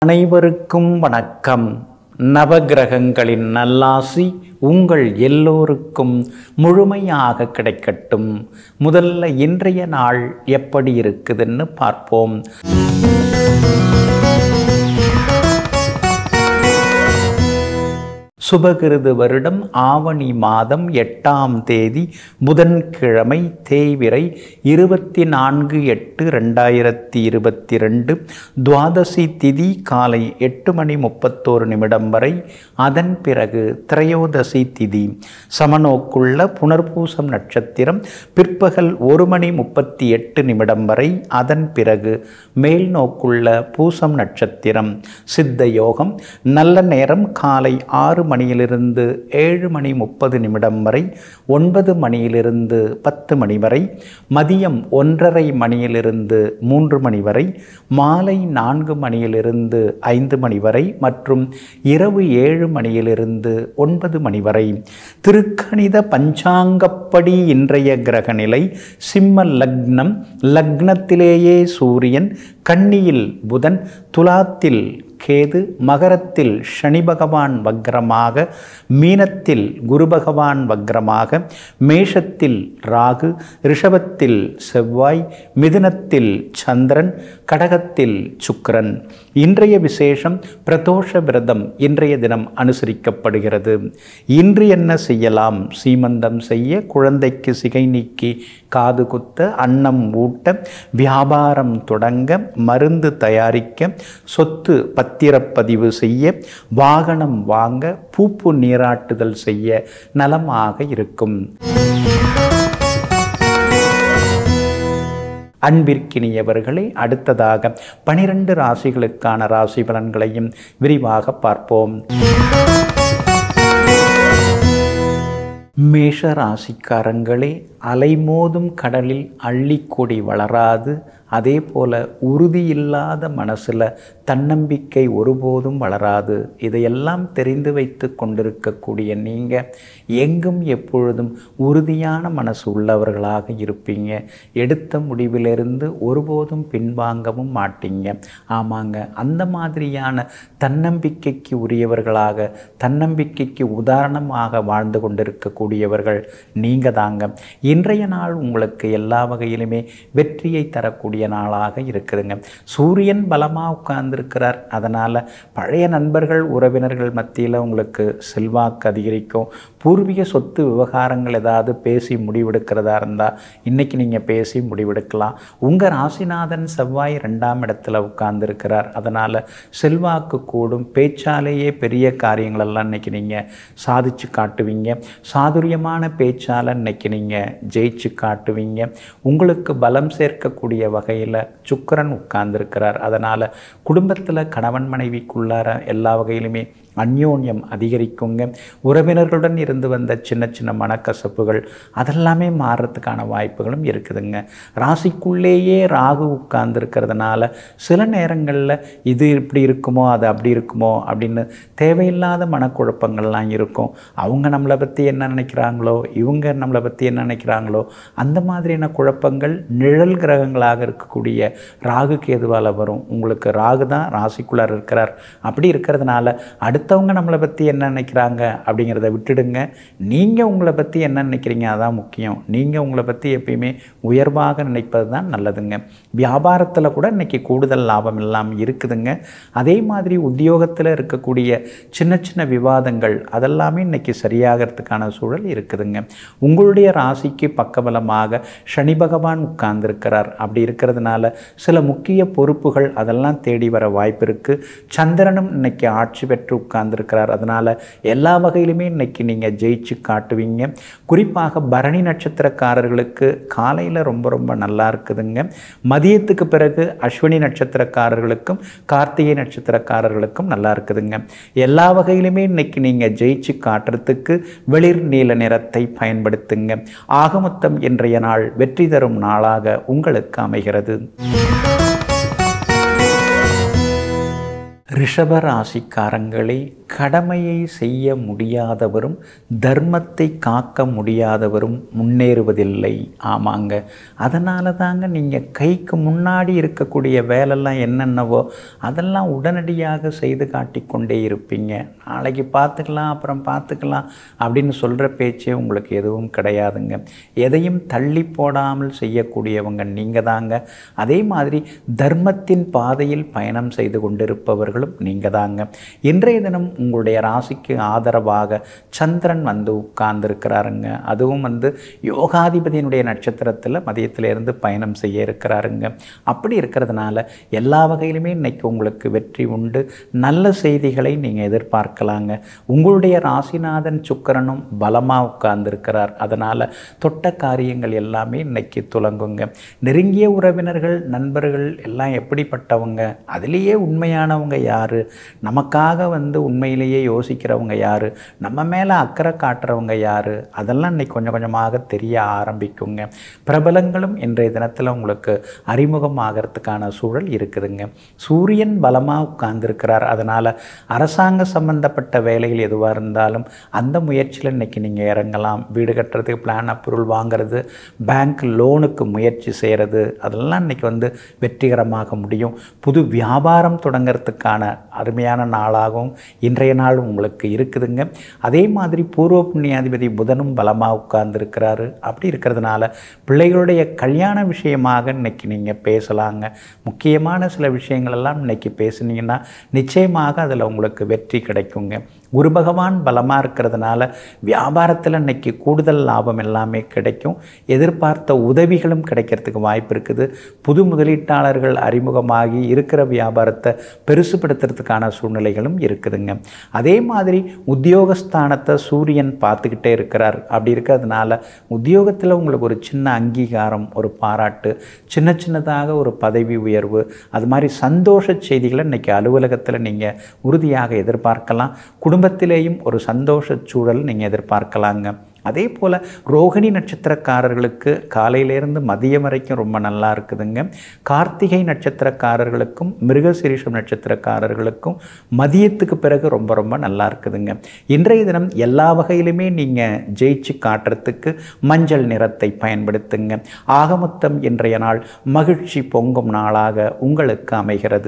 அனைவருக்கும் வணக்கம் நவகிரகங்களின் நல்லாசி உங்கள் எல்லோருக்கும் முழுமையாக கிடைக்கட்டும் முதல்ல இன்றைய நாள் எப்படி இருக்குதுன்னு பார்ப்போம் சுபகிருது வருடம் ஆவணி மாதம் எட்டாம் தேதி புதன்கிழமை தேய்விரை இருபத்தி நான்கு எட்டு ரெண்டாயிரத்தி இருபத்தி ரெண்டு துவாதசி திதி காலை எட்டு மணி முப்பத்தோரு நிமிடம் வரை அதன் பிறகு திரையோதசி திதி சமநோக்குள்ள புனர்பூசம் நட்சத்திரம் பிற்பகல் ஒரு மணி முப்பத்தி எட்டு நிமிடம் வரை அதன் பிறகு மேல் நோக்குள்ள பூசம் நட்சத்திரம் சித்த யோகம் நல்ல நேரம் காலை ஆறு மணியிலிருந்து ஏழு மணி முப்பது நிமிடம் வரை ஒன்பது மணியிலிருந்து பத்து மணி வரை மதியம் ஒன்றரை மணியிலிருந்து மூன்று மணி வரை மாலை நான்கு மணியிலிருந்து ஐந்து மணி வரை மற்றும் இரவு ஏழு மணியிலிருந்து ஒன்பது மணி வரை திருக்கணித பஞ்சாங்கப்படி இன்றைய கிரகநிலை சிம்ம லக்னம் லக்னத்திலேயே சூரியன் கன்னியில் புதன் துலாத்தில் கேது மகரத்தில் சனி பகவான் வக்ரமாக மீனத்தில் குரு பகவான் வக்ரமாக மேஷத்தில் ராகு ரிஷபத்தில் செவ்வாய் மிதுனத்தில் சந்திரன் கடகத்தில் சுக்கிரன் இன்றைய விசேஷம் பிரதோஷ விரதம் இன்றைய தினம் அனுசரிக்கப்படுகிறது இன்று என்ன செய்யலாம் சீமந்தம் செய்ய குழந்தைக்கு சிகை நீக்கி காது குத்த அன்னம் ஊட்ட வியாபாரம் தொடங்க மருந்து தயாரிக்க சொத்து பத்திரப்பதிவு செய்ய வாகனம் வாங்க பூப்பு நீராட்டுதல் செய்ய நலமாக இருக்கும் அன்பிற்கினியவர்களை அடுத்ததாக பனிரெண்டு ராசிகளுக்கான ராசி பலன்களையும் விரிவாக பார்ப்போம் மேஷ ராசிக்காரங்களே அலைமோதும் கடலில் அள்ளிக்கொடி வளராது அதே போல் உறுதியில்லாத மனசில் தன்னம்பிக்கை ஒருபோதும் வளராது இதையெல்லாம் தெரிந்து வைத்து கொண்டிருக்கக்கூடிய நீங்கள் எங்கும் எப்பொழுதும் உறுதியான மனசு உள்ளவர்களாக இருப்பீங்க எடுத்த முடிவிலிருந்து ஒருபோதும் பின்வாங்கவும் மாட்டீங்க ஆமாங்க அந்த மாதிரியான தன்னம்பிக்கைக்கு உரியவர்களாக தன்னம்பிக்கைக்கு உதாரணமாக வாழ்ந்து கொண்டிருக்கக்கூடியவர்கள் நீங்கள் தாங்க இன்றைய நாள் உங்களுக்கு எல்லா வகையிலுமே வெற்றியை தரக்கூடிய நாளாக இருக்குதுங்க சூரியன் பலமாக உட்கார்ந்துருக்கிறார் அதனால் பழைய நண்பர்கள் உறவினர்கள் மத்தியில் உங்களுக்கு செல்வாக்கு அதிகரிக்கும் பூர்வீக சொத்து விவகாரங்கள் ஏதாவது பேசி முடிவெடுக்கிறதா இருந்தால் இன்றைக்கி நீங்கள் பேசி முடிவெடுக்கலாம் உங்கள் ராசிநாதன் செவ்வாய் ரெண்டாம் இடத்துல உட்கார்ந்துருக்கிறார் அதனால் செல்வாக்கு கூடும் பேச்சாலேயே பெரிய காரியங்களெல்லாம் இன்றைக்கி நீங்கள் சாதிச்சு காட்டுவீங்க சாதுரியமான பேச்சால் இன்றைக்கி நீங்கள் ஜெயிச்சு காட்டுவீங்க உங்களுக்கு பலம் சேர்க்கக்கூடிய வகையில் சுக்கரன் உட்கார்ந்துருக்கிறார் அதனால் குடும்பத்தில் கணவன் மனைவிக்குள்ளார எல்லா வகையிலுமே அந்யோன்யம் அதிகரிக்குங்க உறவினர்களுடன் இருந்து வந்த சின்ன சின்ன மனக்கசப்புகள் அதெல்லாமே மாறுறதுக்கான வாய்ப்புகளும் இருக்குதுங்க ராசிக்குள்ளேயே ராகு உட்கார்ந்துருக்கிறதுனால சில நேரங்களில் இது இப்படி இருக்குமோ அது அப்படி இருக்குமோ அப்படின்னு தேவையில்லாத மனக்குழப்பங்கள்லாம் இருக்கும் அவங்க நம்மளை பற்றி என்ன நினைக்கிறாங்களோ இவங்க நம்மளை பற்றி என்ன நினைக்கிறாங்களோ அந்த மாதிரியான குழப்பங்கள் நிழல் கிரகங்களாக இருக்கக்கூடிய ராகு கேதுவால் வரும் உங்களுக்கு ராகு தான் ராசிக்குள்ளார் இருக்கிறார் அப்படி இருக்கிறதுனால அடுத்தவங்க நம்மளை பற்றி என்ன நினைக்கிறாங்க அப்படிங்கிறத விட்டுடுங்க நீங்கள் உங்களை பற்றி என்ன நினைக்கிறீங்க அதான் முக்கியம் நீங்கள் உங்களை பற்றி எப்பயுமே உயர்வாக நினைப்பது தான் நல்லதுங்க வியாபாரத்தில் கூட இன்றைக்கி கூடுதல் லாபம் எல்லாம் இருக்குதுங்க அதே மாதிரி உத்தியோகத்தில் இருக்கக்கூடிய சின்ன சின்ன விவாதங்கள் அதெல்லாமே இன்றைக்கி சரியாகிறதுக்கான சூழல் இருக்குதுங்க உங்களுடைய ராசிக்கு பக்கபலமாக சனி பகவான் உட்கார்ந்துருக்கிறார் அப்படி இருக்கிறதுனால சில முக்கிய பொறுப்புகள் அதெல்லாம் தேடி வர வாய்ப்பு இருக்குது சந்திரனும் இன்னைக்கு ஆட்சி பெற்று உட்கார்ந்துருக்கிறார் அதனால் எல்லா வகையிலுமே இன்னைக்கு நீங்கள் ஜெயிச்சு காட்டுவீங்க குறிப்பாக பரணி நட்சத்திரக்காரர்களுக்கு காலையில் ரொம்ப ரொம்ப நல்லா இருக்குதுங்க மதியத்துக்கு பிறகு அஸ்வினி நட்சத்திரக்காரர்களுக்கும் கார்த்திகை நட்சத்திரக்காரர்களுக்கும் நல்லா இருக்குதுங்க எல்லா வகையிலுமே இன்னைக்கு நீங்கள் ஜெயிச்சு காட்டுறதுக்கு வெளிர் நீல நிறத்தை பயன்படுத்துங்க ஆகமொத்தம் இன்றைய நாள் வெற்றி தரும் நாளாக உங்களுக்கு அமைகிறது ரிஷப ராசிக்காரங்களே கடமையை செய்ய முடியாதவரும் தர்மத்தை காக்க முடியாதவரும் முன்னேறுவதில்லை ஆமாங்க அதனால தாங்க நீங்கள் கைக்கு முன்னாடி இருக்கக்கூடிய வேலைலாம் என்னென்னவோ அதெல்லாம் உடனடியாக செய்து காட்டிக்கொண்டே இருப்பீங்க நாளைக்கு பார்த்துக்கலாம் அப்புறம் பார்த்துக்கலாம் அப்படின்னு சொல்கிற பேச்சே உங்களுக்கு எதுவும் கிடையாதுங்க எதையும் தள்ளி போடாமல் செய்யக்கூடியவங்க நீங்கள் தாங்க அதே மாதிரி தர்மத்தின் பாதையில் பயணம் செய்து கொண்டிருப்பவர்களும் நீங்கள் தாங்க இன்றைய தினம் உங்களுடைய ராசிக்கு ஆதரவாக சந்திரன் வந்து உட்கார்ந்துருக்கிறாருங்க அதுவும் வந்து யோகாதிபதியினுடைய நட்சத்திரத்தில் மதியத்திலிருந்து பயணம் செய்ய இருக்கிறாருங்க அப்படி இருக்கிறதுனால எல்லா வகையிலுமே இன்னைக்கு உங்களுக்கு வெற்றி உண்டு நல்ல செய்திகளை நீங்கள் எதிர்பார்க்கலாங்க உங்களுடைய ராசிநாதன் சுக்கரனும் பலமாக உட்கார்ந்துருக்கிறார் அதனால் தொட்ட காரியங்கள் எல்லாமே இன்னைக்கு துலங்குங்க நெருங்கிய உறவினர்கள் நண்பர்கள் எல்லாம் எப்படிப்பட்டவங்க அதுலேயே உண்மையானவங்க யார் நமக்காக வந்து உண்மையிலேயே யோசிக்கிறவங்க யார் நம்ம மேலே அக்கறை காட்டுறவங்க யார் அதெல்லாம் இன்னைக்கு கொஞ்சம் கொஞ்சமாக தெரிய ஆரம்பிக்குங்க பிரபலங்களும் இன்றைய தினத்தில் உங்களுக்கு அறிமுகமாகறதுக்கான சூழல் இருக்குதுங்க சூரியன் பலமாக உட்கார்ந்துருக்கிறார் அதனால் அரசாங்க சம்பந்தப்பட்ட வேலைகள் எதுவாக இருந்தாலும் அந்த முயற்சியில் இன்றைக்கி நீங்கள் இறங்கலாம் வீடு கட்டுறதுக்கு பிளான் அப்ரூவல் வாங்குறது பேங்க் லோனுக்கு முயற்சி செய்கிறது அதெல்லாம் இன்றைக்கி வந்து வெற்றிகரமாக முடியும் புது வியாபாரம் தொடங்கிறதுக்கான அருமையான நாளாகவும் இன்றைய நாள் உங்களுக்கு இருக்குதுங்க அதே மாதிரி பூர்வ புண்ணியாதிபதி புதனும் பலமாக உட்கார்ந்துருக்கிறாரு அப்படி இருக்கிறதுனால பிள்ளைகளுடைய கல்யாண விஷயமாக இன்னைக்கு நீங்கள் பேசலாங்க முக்கியமான சில விஷயங்கள் எல்லாம் இன்னைக்கு பேசுனீங்கன்னா நிச்சயமாக அதில் உங்களுக்கு வெற்றி கிடைக்குங்க குரு பகவான் பலமாக இருக்கிறதுனால வியாபாரத்தில் இன்னைக்கு கூடுதல் லாபம் எல்லாமே கிடைக்கும் எதிர்பார்த்த உதவிகளும் கிடைக்கிறதுக்கு வாய்ப்பு இருக்குது புது முதலீட்டாளர்கள் அறிமுகமாகி இருக்கிற வியாபாரத்தை பெருசுப்படுத்துறதுக்கான சூழ்நிலைகளும் இருக்குதுங்க அதே மாதிரி உத்தியோகஸ்தானத்தை சூரியன் பார்த்துக்கிட்டே இருக்கிறார் அப்படி இருக்கிறதுனால உத்தியோகத்தில் உங்களுக்கு ஒரு சின்ன அங்கீகாரம் ஒரு பாராட்டு சின்ன சின்னதாக ஒரு பதவி உயர்வு அது மாதிரி சந்தோஷ செய்திகளை இன்றைக்கி அலுவலகத்தில் நீங்கள் உறுதியாக எதிர்பார்க்கலாம் குடும்பத்திலேயும் ஒரு சந்தோஷ சூழல் நீங்கள் எதிர்பார்க்கலாங்க அதே போல் ரோகிணி நட்சத்திரக்காரர்களுக்கு காலையிலேருந்து மதியம் வரைக்கும் ரொம்ப நல்லா இருக்குதுங்க கார்த்திகை நட்சத்திரக்காரர்களுக்கும் மிருகசிரீஷம் நட்சத்திரக்காரர்களுக்கும் மதியத்துக்கு பிறகு ரொம்ப ரொம்ப நல்லா இருக்குதுங்க இன்றைய தினம் எல்லா வகையிலுமே நீங்கள் ஜெயிச்சு காட்டுறதுக்கு மஞ்சள் நிறத்தை பயன்படுத்துங்க ஆகமொத்தம் இன்றைய நாள் மகிழ்ச்சி பொங்கும் நாளாக உங்களுக்கு அமைகிறது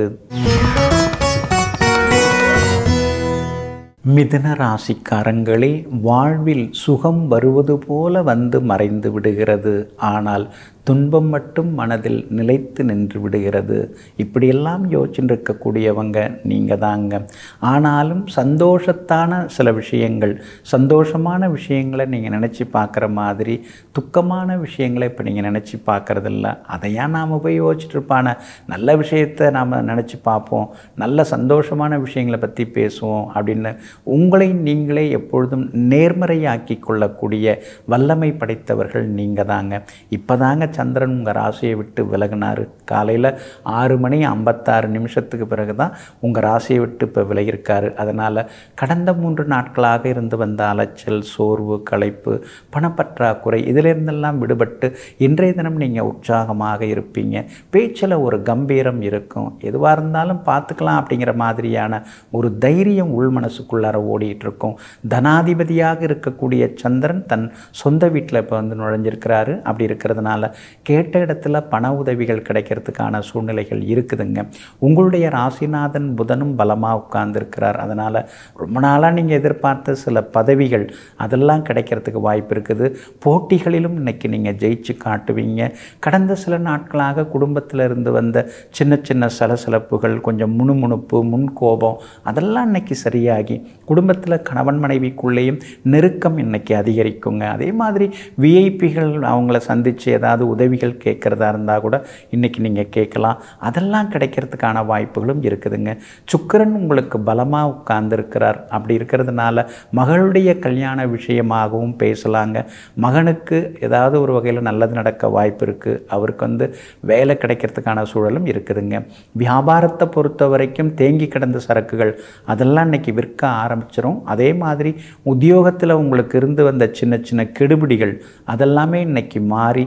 மிதுன ராசிக்காரங்களே வாழ்வில் சுகம் வருவது போல வந்து மறைந்து விடுகிறது ஆனால் துன்பம் மட்டும் மனதில் நிலைத்து நின்று விடுகிறது இப்படியெல்லாம் யோசிச்சுட்டு இருக்கக்கூடியவங்க நீங்கள் தாங்க ஆனாலும் சந்தோஷத்தான சில விஷயங்கள் சந்தோஷமான விஷயங்களை நீங்கள் நினச்சி பார்க்குற மாதிரி துக்கமான விஷயங்களை இப்போ நீங்கள் நினச்சி பார்க்குறதில்ல அதையா நாம் போய் யோசிச்சுட்டு இருப்பான நல்ல விஷயத்தை நாம் நினச்சி பார்ப்போம் நல்ல சந்தோஷமான விஷயங்களை பற்றி பேசுவோம் அப்படின்னு உங்களை நீங்களே எப்பொழுதும் நேர்மறையாக்கி கொள்ளக்கூடிய வல்லமை படைத்தவர்கள் நீங்கள் தாங்க இப்போ தாங்க சந்திரன் உங்கள் ராசியை விட்டு விலகினார் காலையில் ஆறு மணி ஐம்பத்தாறு நிமிஷத்துக்கு பிறகு தான் உங்கள் ராசியை விட்டு இப்போ விலகியிருக்காரு அதனால் கடந்த மூன்று நாட்களாக இருந்து வந்த அலைச்சல் சோர்வு களைப்பு பணப்பற்றாக்குறை இதிலிருந்தெல்லாம் விடுபட்டு இன்றைய தினம் நீங்கள் உற்சாகமாக இருப்பீங்க பேச்சில் ஒரு கம்பீரம் இருக்கும் எதுவாக இருந்தாலும் பார்த்துக்கலாம் அப்படிங்கிற மாதிரியான ஒரு தைரியம் உள் மனசுக்குள்ளார ஓடிட்டு இருக்கும் தனாதிபதியாக இருக்கக்கூடிய சந்திரன் தன் சொந்த வீட்டில் இப்போ வந்து நுழைஞ்சிருக்கிறாரு அப்படி இருக்கிறதுனால கேட்ட இடத்துல பண உதவிகள் கிடைக்கிறதுக்கான சூழ்நிலைகள் இருக்குதுங்க உங்களுடைய ராசிநாதன் புதனும் பலமாக உட்கார்ந்துருக்கிறார் அதனால் ரொம்ப நாளாக நீங்கள் எதிர்பார்த்த சில பதவிகள் அதெல்லாம் கிடைக்கிறதுக்கு வாய்ப்பு இருக்குது போட்டிகளிலும் இன்னைக்கு நீங்கள் ஜெயிச்சு காட்டுவீங்க கடந்த சில நாட்களாக குடும்பத்தில் இருந்து வந்த சின்ன சின்ன சலசலப்புகள் கொஞ்சம் முணுமுணுப்பு முன்கோபம் அதெல்லாம் இன்னைக்கு சரியாகி குடும்பத்தில் கணவன் மனைவிக்குள்ளேயும் நெருக்கம் இன்னைக்கு அதிகரிக்குங்க அதே மாதிரி விஐபிகள் அவங்கள சந்தித்து ஏதாவது உதவிகள் கேட்குறதா இருந்தால் கூட இன்றைக்கி நீங்கள் கேட்கலாம் அதெல்லாம் கிடைக்கிறதுக்கான வாய்ப்புகளும் இருக்குதுங்க சுக்கிரன் உங்களுக்கு பலமாக உட்கார்ந்துருக்கிறார் அப்படி இருக்கிறதுனால மகளுடைய கல்யாண விஷயமாகவும் பேசலாங்க மகனுக்கு ஏதாவது ஒரு வகையில் நல்லது நடக்க வாய்ப்பு இருக்குது அவருக்கு வந்து வேலை கிடைக்கிறதுக்கான சூழலும் இருக்குதுங்க வியாபாரத்தை பொறுத்த வரைக்கும் தேங்கி கிடந்த சரக்குகள் அதெல்லாம் இன்னைக்கு விற்க ஆரம்பிச்சிரும் அதே மாதிரி உத்தியோகத்தில் உங்களுக்கு இருந்து வந்த சின்ன சின்ன கெடுபிடிகள் அதெல்லாமே இன்னைக்கு மாறி அலுவலக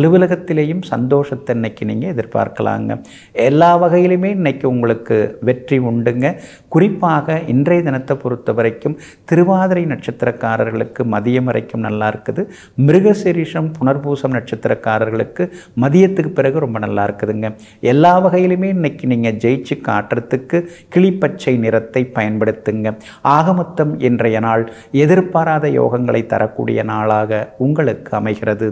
அலுவலகத்திலேயும் சந்தோஷத்தை இன்னைக்கு நீங்கள் எதிர்பார்க்கலாங்க எல்லா வகையிலுமே இன்னைக்கு உங்களுக்கு வெற்றி உண்டுங்க குறிப்பாக இன்றைய தினத்தை பொறுத்த வரைக்கும் திருவாதிரை நட்சத்திரக்காரர்களுக்கு மதியம் வரைக்கும் நல்லா இருக்குது மிருகசிரீஷம் புனர்பூசம் நட்சத்திரக்காரர்களுக்கு மதியத்துக்கு பிறகு ரொம்ப நல்லா இருக்குதுங்க எல்லா வகையிலுமே இன்னைக்கு நீங்கள் ஜெயிச்சு காட்டுறதுக்கு கிளிப்பச்சை நிறத்தை பயன்படுத்துங்க ஆகமொத்தம் இன்றைய நாள் எதிர்பாராத யோகங்களை தரக்கூடிய நாளாக உங்களுக்கு அமைகிறது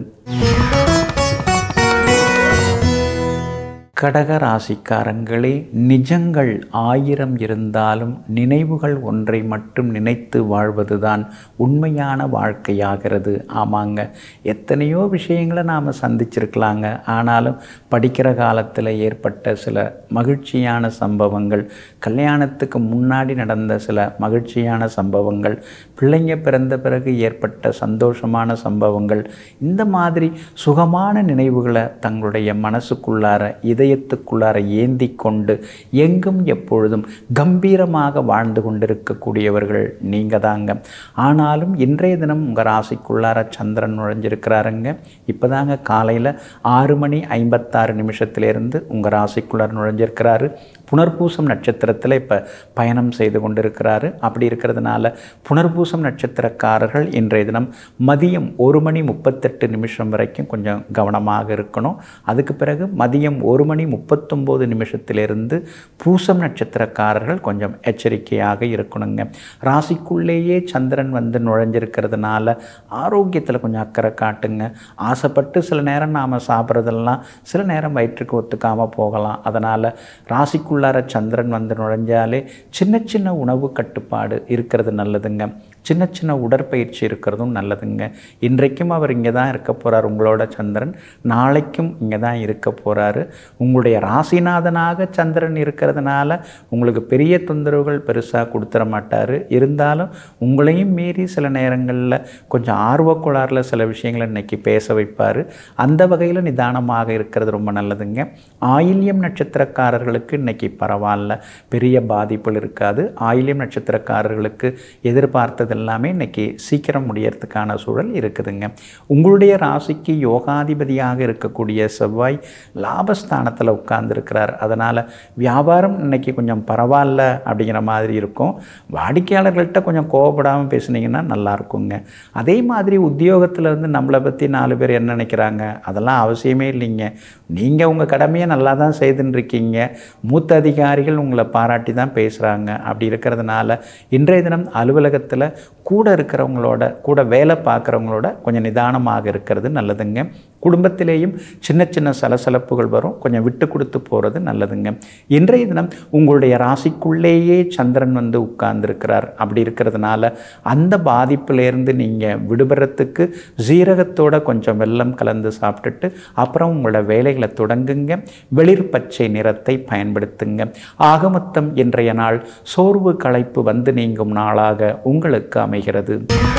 கடக ராசிக்காரங்களே நிஜங்கள் ஆயிரம் இருந்தாலும் நினைவுகள் ஒன்றை மட்டும் நினைத்து வாழ்வதுதான் உண்மையான வாழ்க்கையாகிறது ஆமாங்க எத்தனையோ விஷயங்களை நாம் சந்திச்சிருக்கலாங்க ஆனாலும் படிக்கிற காலத்தில் ஏற்பட்ட சில மகிழ்ச்சியான சம்பவங்கள் கல்யாணத்துக்கு முன்னாடி நடந்த சில மகிழ்ச்சியான சம்பவங்கள் பிள்ளைங்க பிறந்த பிறகு ஏற்பட்ட சந்தோஷமான சம்பவங்கள் இந்த மாதிரி சுகமான நினைவுகளை தங்களுடைய மனசுக்குள்ளார இதை இதயத்துக்குள்ளார ஏந்தி கொண்டு எங்கும் எப்பொழுதும் கம்பீரமாக வாழ்ந்து கொண்டிருக்கக்கூடியவர்கள் நீங்கள் தாங்க ஆனாலும் இன்றைய தினம் உங்கள் ராசிக்குள்ளார சந்திரன் நுழைஞ்சிருக்கிறாருங்க இப்போ தாங்க காலையில் ஆறு மணி ஐம்பத்தாறு நிமிஷத்துலேருந்து உங்கள் ராசிக்குள்ளார நுழைஞ்சிருக்கிறாரு புனர்பூசம் நட்சத்திரத்தில் இப்போ பயணம் செய்து கொண்டிருக்கிறாரு அப்படி இருக்கிறதுனால புனர்பூசம் நட்சத்திரக்காரர்கள் இன்றைய தினம் மதியம் ஒரு மணி முப்பத்தெட்டு நிமிஷம் வரைக்கும் கொஞ்சம் கவனமாக இருக்கணும் அதுக்கு பிறகு மதியம் ஒரு மணி முப்பத்தொம்போது நிமிஷத்திலிருந்து பூசம் நட்சத்திரக்காரர்கள் கொஞ்சம் எச்சரிக்கையாக இருக்கணுங்க ராசிக்குள்ளேயே சந்திரன் வந்து நுழைஞ்சிருக்கிறதுனால ஆரோக்கியத்தில் கொஞ்சம் அக்கறை காட்டுங்க ஆசைப்பட்டு சில நேரம் நாம் சாப்பிட்றதெல்லாம் சில நேரம் வயிற்றுக்கு ஒத்துக்காமல் போகலாம் அதனால் ராசிக்குள்ளார சந்திரன் வந்து நுழைஞ்சாலே சின்ன சின்ன உணவு கட்டுப்பாடு இருக்கிறது நல்லதுங்க சின்ன சின்ன உடற்பயிற்சி இருக்கிறதும் நல்லதுங்க இன்றைக்கும் அவர் இங்கே தான் இருக்க போகிறார் உங்களோட சந்திரன் நாளைக்கும் இங்கே தான் இருக்க போகிறாரு உங்களுடைய ராசிநாதனாக சந்திரன் இருக்கிறதுனால உங்களுக்கு பெரிய தொந்தரவுகள் பெருசாக கொடுத்துட மாட்டார் இருந்தாலும் உங்களையும் மீறி சில நேரங்களில் கொஞ்சம் ஆர்வக்குளாரில் சில விஷயங்களை இன்னைக்கு பேச வைப்பார் அந்த வகையில் நிதானமாக இருக்கிறது ரொம்ப நல்லதுங்க ஆயில்யம் நட்சத்திரக்காரர்களுக்கு இன்னைக்கு பரவாயில்ல பெரிய பாதிப்புகள் இருக்காது ஆயில்யம் நட்சத்திரக்காரர்களுக்கு எதிர்பார்த்தது எல்லாமே இன்னைக்கு சீக்கிரம் முடியறதுக்கான சூழல் இருக்குதுங்க உங்களுடைய ராசிக்கு யோகாதிபதியாக இருக்கக்கூடிய செவ்வாய் லாபஸ்தானத்தில் உட்கார்ந்துருக்கிறார் அதனால் வியாபாரம் இன்னைக்கு கொஞ்சம் பரவாயில்ல அப்படிங்கிற மாதிரி இருக்கும் வாடிக்கையாளர்கள்ட்ட கொஞ்சம் கோவப்படாமல் பேசுனீங்கன்னா நல்லா இருக்குங்க அதே மாதிரி உத்தியோகத்தில் இருந்து நம்மளை பற்றி நாலு பேர் என்ன நினைக்கிறாங்க அதெல்லாம் அவசியமே இல்லைங்க நீங்கள் உங்கள் கடமையை நல்லா தான் செய்துன்னு இருக்கீங்க மூத்த அதிகாரிகள் உங்களை பாராட்டி தான் பேசுகிறாங்க அப்படி இருக்கிறதுனால இன்றைய தினம் அலுவலகத்தில் கூட இருக்கிறவங்களோட கூட வேலை பார்க்குறவங்களோட கொஞ்சம் நிதானமாக இருக்கிறது நல்லதுங்க குடும்பத்திலேயும் சின்ன சின்ன சலசலப்புகள் வரும் கொஞ்சம் விட்டு கொடுத்து போகிறது நல்லதுங்க இன்றைய தினம் உங்களுடைய ராசிக்குள்ளேயே சந்திரன் வந்து உட்கார்ந்துருக்கிறார் அப்படி இருக்கிறதுனால அந்த பாதிப்பிலேருந்து நீங்கள் விடுபடுறதுக்கு ஜீரகத்தோட கொஞ்சம் வெல்லம் கலந்து சாப்பிட்டுட்டு அப்புறம் உங்களோட வேலைகளை தொடங்குங்க வெளிர் பச்சை நிறத்தை பயன்படுத்துங்க ஆகமொத்தம் இன்றைய நாள் சோர்வு களைப்பு வந்து நீங்கும் நாளாக உங்களுக்கு அமைகிறது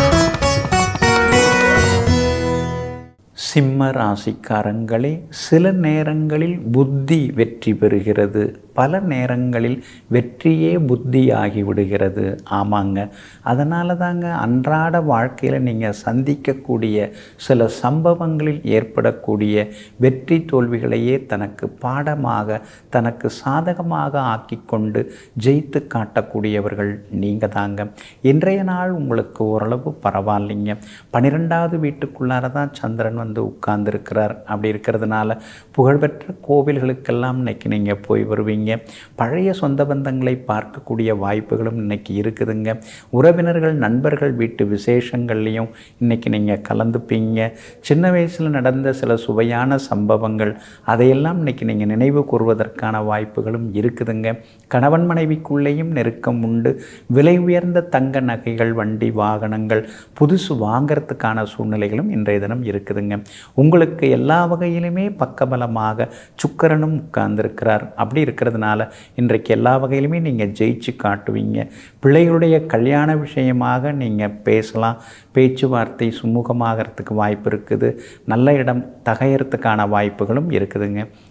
சிம்ம ராசிக்காரங்களே சில நேரங்களில் புத்தி வெற்றி பெறுகிறது பல நேரங்களில் வெற்றியே புத்தியாகி விடுகிறது ஆமாங்க அதனால தாங்க அன்றாட வாழ்க்கையில் நீங்கள் சந்திக்கக்கூடிய சில சம்பவங்களில் ஏற்படக்கூடிய வெற்றி தோல்விகளையே தனக்கு பாடமாக தனக்கு சாதகமாக ஆக்கிக்கொண்டு ஜெயித்து காட்டக்கூடியவர்கள் நீங்கள் தாங்க இன்றைய நாள் உங்களுக்கு ஓரளவு பரவாயில்லைங்க பன்னிரெண்டாவது வீட்டுக்குள்ளார தான் சந்திரன் வந்து உட்கார்ந்துருக்கிறார் அப்படி இருக்கிறதுனால புகழ்பெற்ற கோவில்களுக்கெல்லாம் இன்னைக்கு நீங்கள் போய் வருவீங்க பழைய சொந்த பந்தங்களை பார்க்கக்கூடிய வாய்ப்புகளும் இன்னைக்கு இருக்குதுங்க உறவினர்கள் நண்பர்கள் வீட்டு விசேஷங்கள்லையும் இன்னைக்கு நீங்கள் கலந்துப்பீங்க சின்ன வயசில் நடந்த சில சுவையான சம்பவங்கள் அதையெல்லாம் இன்னைக்கு நீங்கள் நினைவு கூறுவதற்கான வாய்ப்புகளும் இருக்குதுங்க கணவன் மனைவிக்குள்ளேயும் நெருக்கம் உண்டு விலை உயர்ந்த தங்க நகைகள் வண்டி வாகனங்கள் புதுசு வாங்கிறதுக்கான சூழ்நிலைகளும் இன்றைய தினம் இருக்குதுங்க உங்களுக்கு எல்லா வகையிலுமே பக்கபலமாக சுக்கரனும் உட்கார்ந்திருக்கிறார் அப்படி இருக்கிறதுனால இன்றைக்கு எல்லா வகையிலுமே நீங்கள் ஜெயிச்சு காட்டுவீங்க பிள்ளைகளுடைய கல்யாண விஷயமாக நீங்கள் பேசலாம் பேச்சுவார்த்தை சுமூகமாகறதுக்கு வாய்ப்பு இருக்குது நல்ல இடம் தகையறதுக்கான வாய்ப்புகளும் இருக்குதுங்க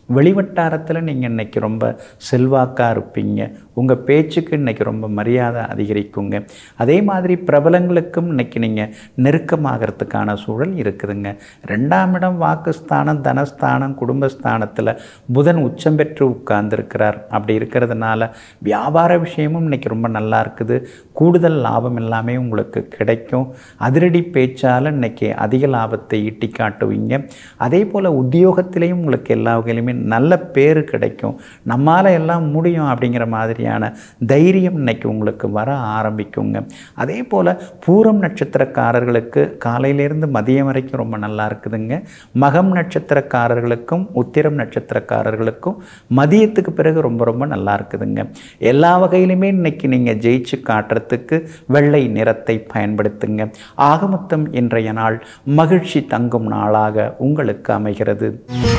வெளிவட்டாரத்தில் நீங்கள் இன்றைக்கி ரொம்ப செல்வாக்காக இருப்பீங்க உங்கள் பேச்சுக்கு இன்றைக்கி ரொம்ப மரியாதை அதிகரிக்குங்க அதே மாதிரி பிரபலங்களுக்கும் இன்றைக்கி நீங்கள் நெருக்கமாகறதுக்கான சூழல் இருக்குதுங்க ரெண்டாம் இடம் வாக்குஸ்தானம் தனஸ்தானம் குடும்பஸ்தானத்தில் புதன் உச்சம் பெற்று உட்கார்ந்துருக்கிறார் அப்படி இருக்கிறதுனால வியாபார விஷயமும் இன்றைக்கி ரொம்ப நல்லா இருக்குது கூடுதல் லாபம் எல்லாமே உங்களுக்கு கிடைக்கும் அதிரடி பேச்சால் இன்றைக்கி அதிக லாபத்தை ஈட்டி காட்டுவீங்க அதே போல் உத்தியோகத்திலையும் உங்களுக்கு எல்லா வகையிலுமே நல்ல பேர் கிடைக்கும் நம்மால் எல்லாம் முடியும் அப்படிங்கிற மாதிரியான தைரியம் இன்னைக்கு உங்களுக்கு வர ஆரம்பிக்குங்க அதே போல் பூரம் நட்சத்திரக்காரர்களுக்கு காலையிலேருந்து மதியம் வரைக்கும் ரொம்ப நல்லா இருக்குதுங்க மகம் நட்சத்திரக்காரர்களுக்கும் உத்திரம் நட்சத்திரக்காரர்களுக்கும் மதியத்துக்கு பிறகு ரொம்ப ரொம்ப நல்லா இருக்குதுங்க எல்லா வகையிலுமே இன்னைக்கு நீங்கள் ஜெயிச்சு காட்டுறதுக்கு வெள்ளை நிறத்தை பயன்படுத்துங்க ஆகமொத்தம் இன்றைய நாள் மகிழ்ச்சி தங்கும் நாளாக உங்களுக்கு அமைகிறது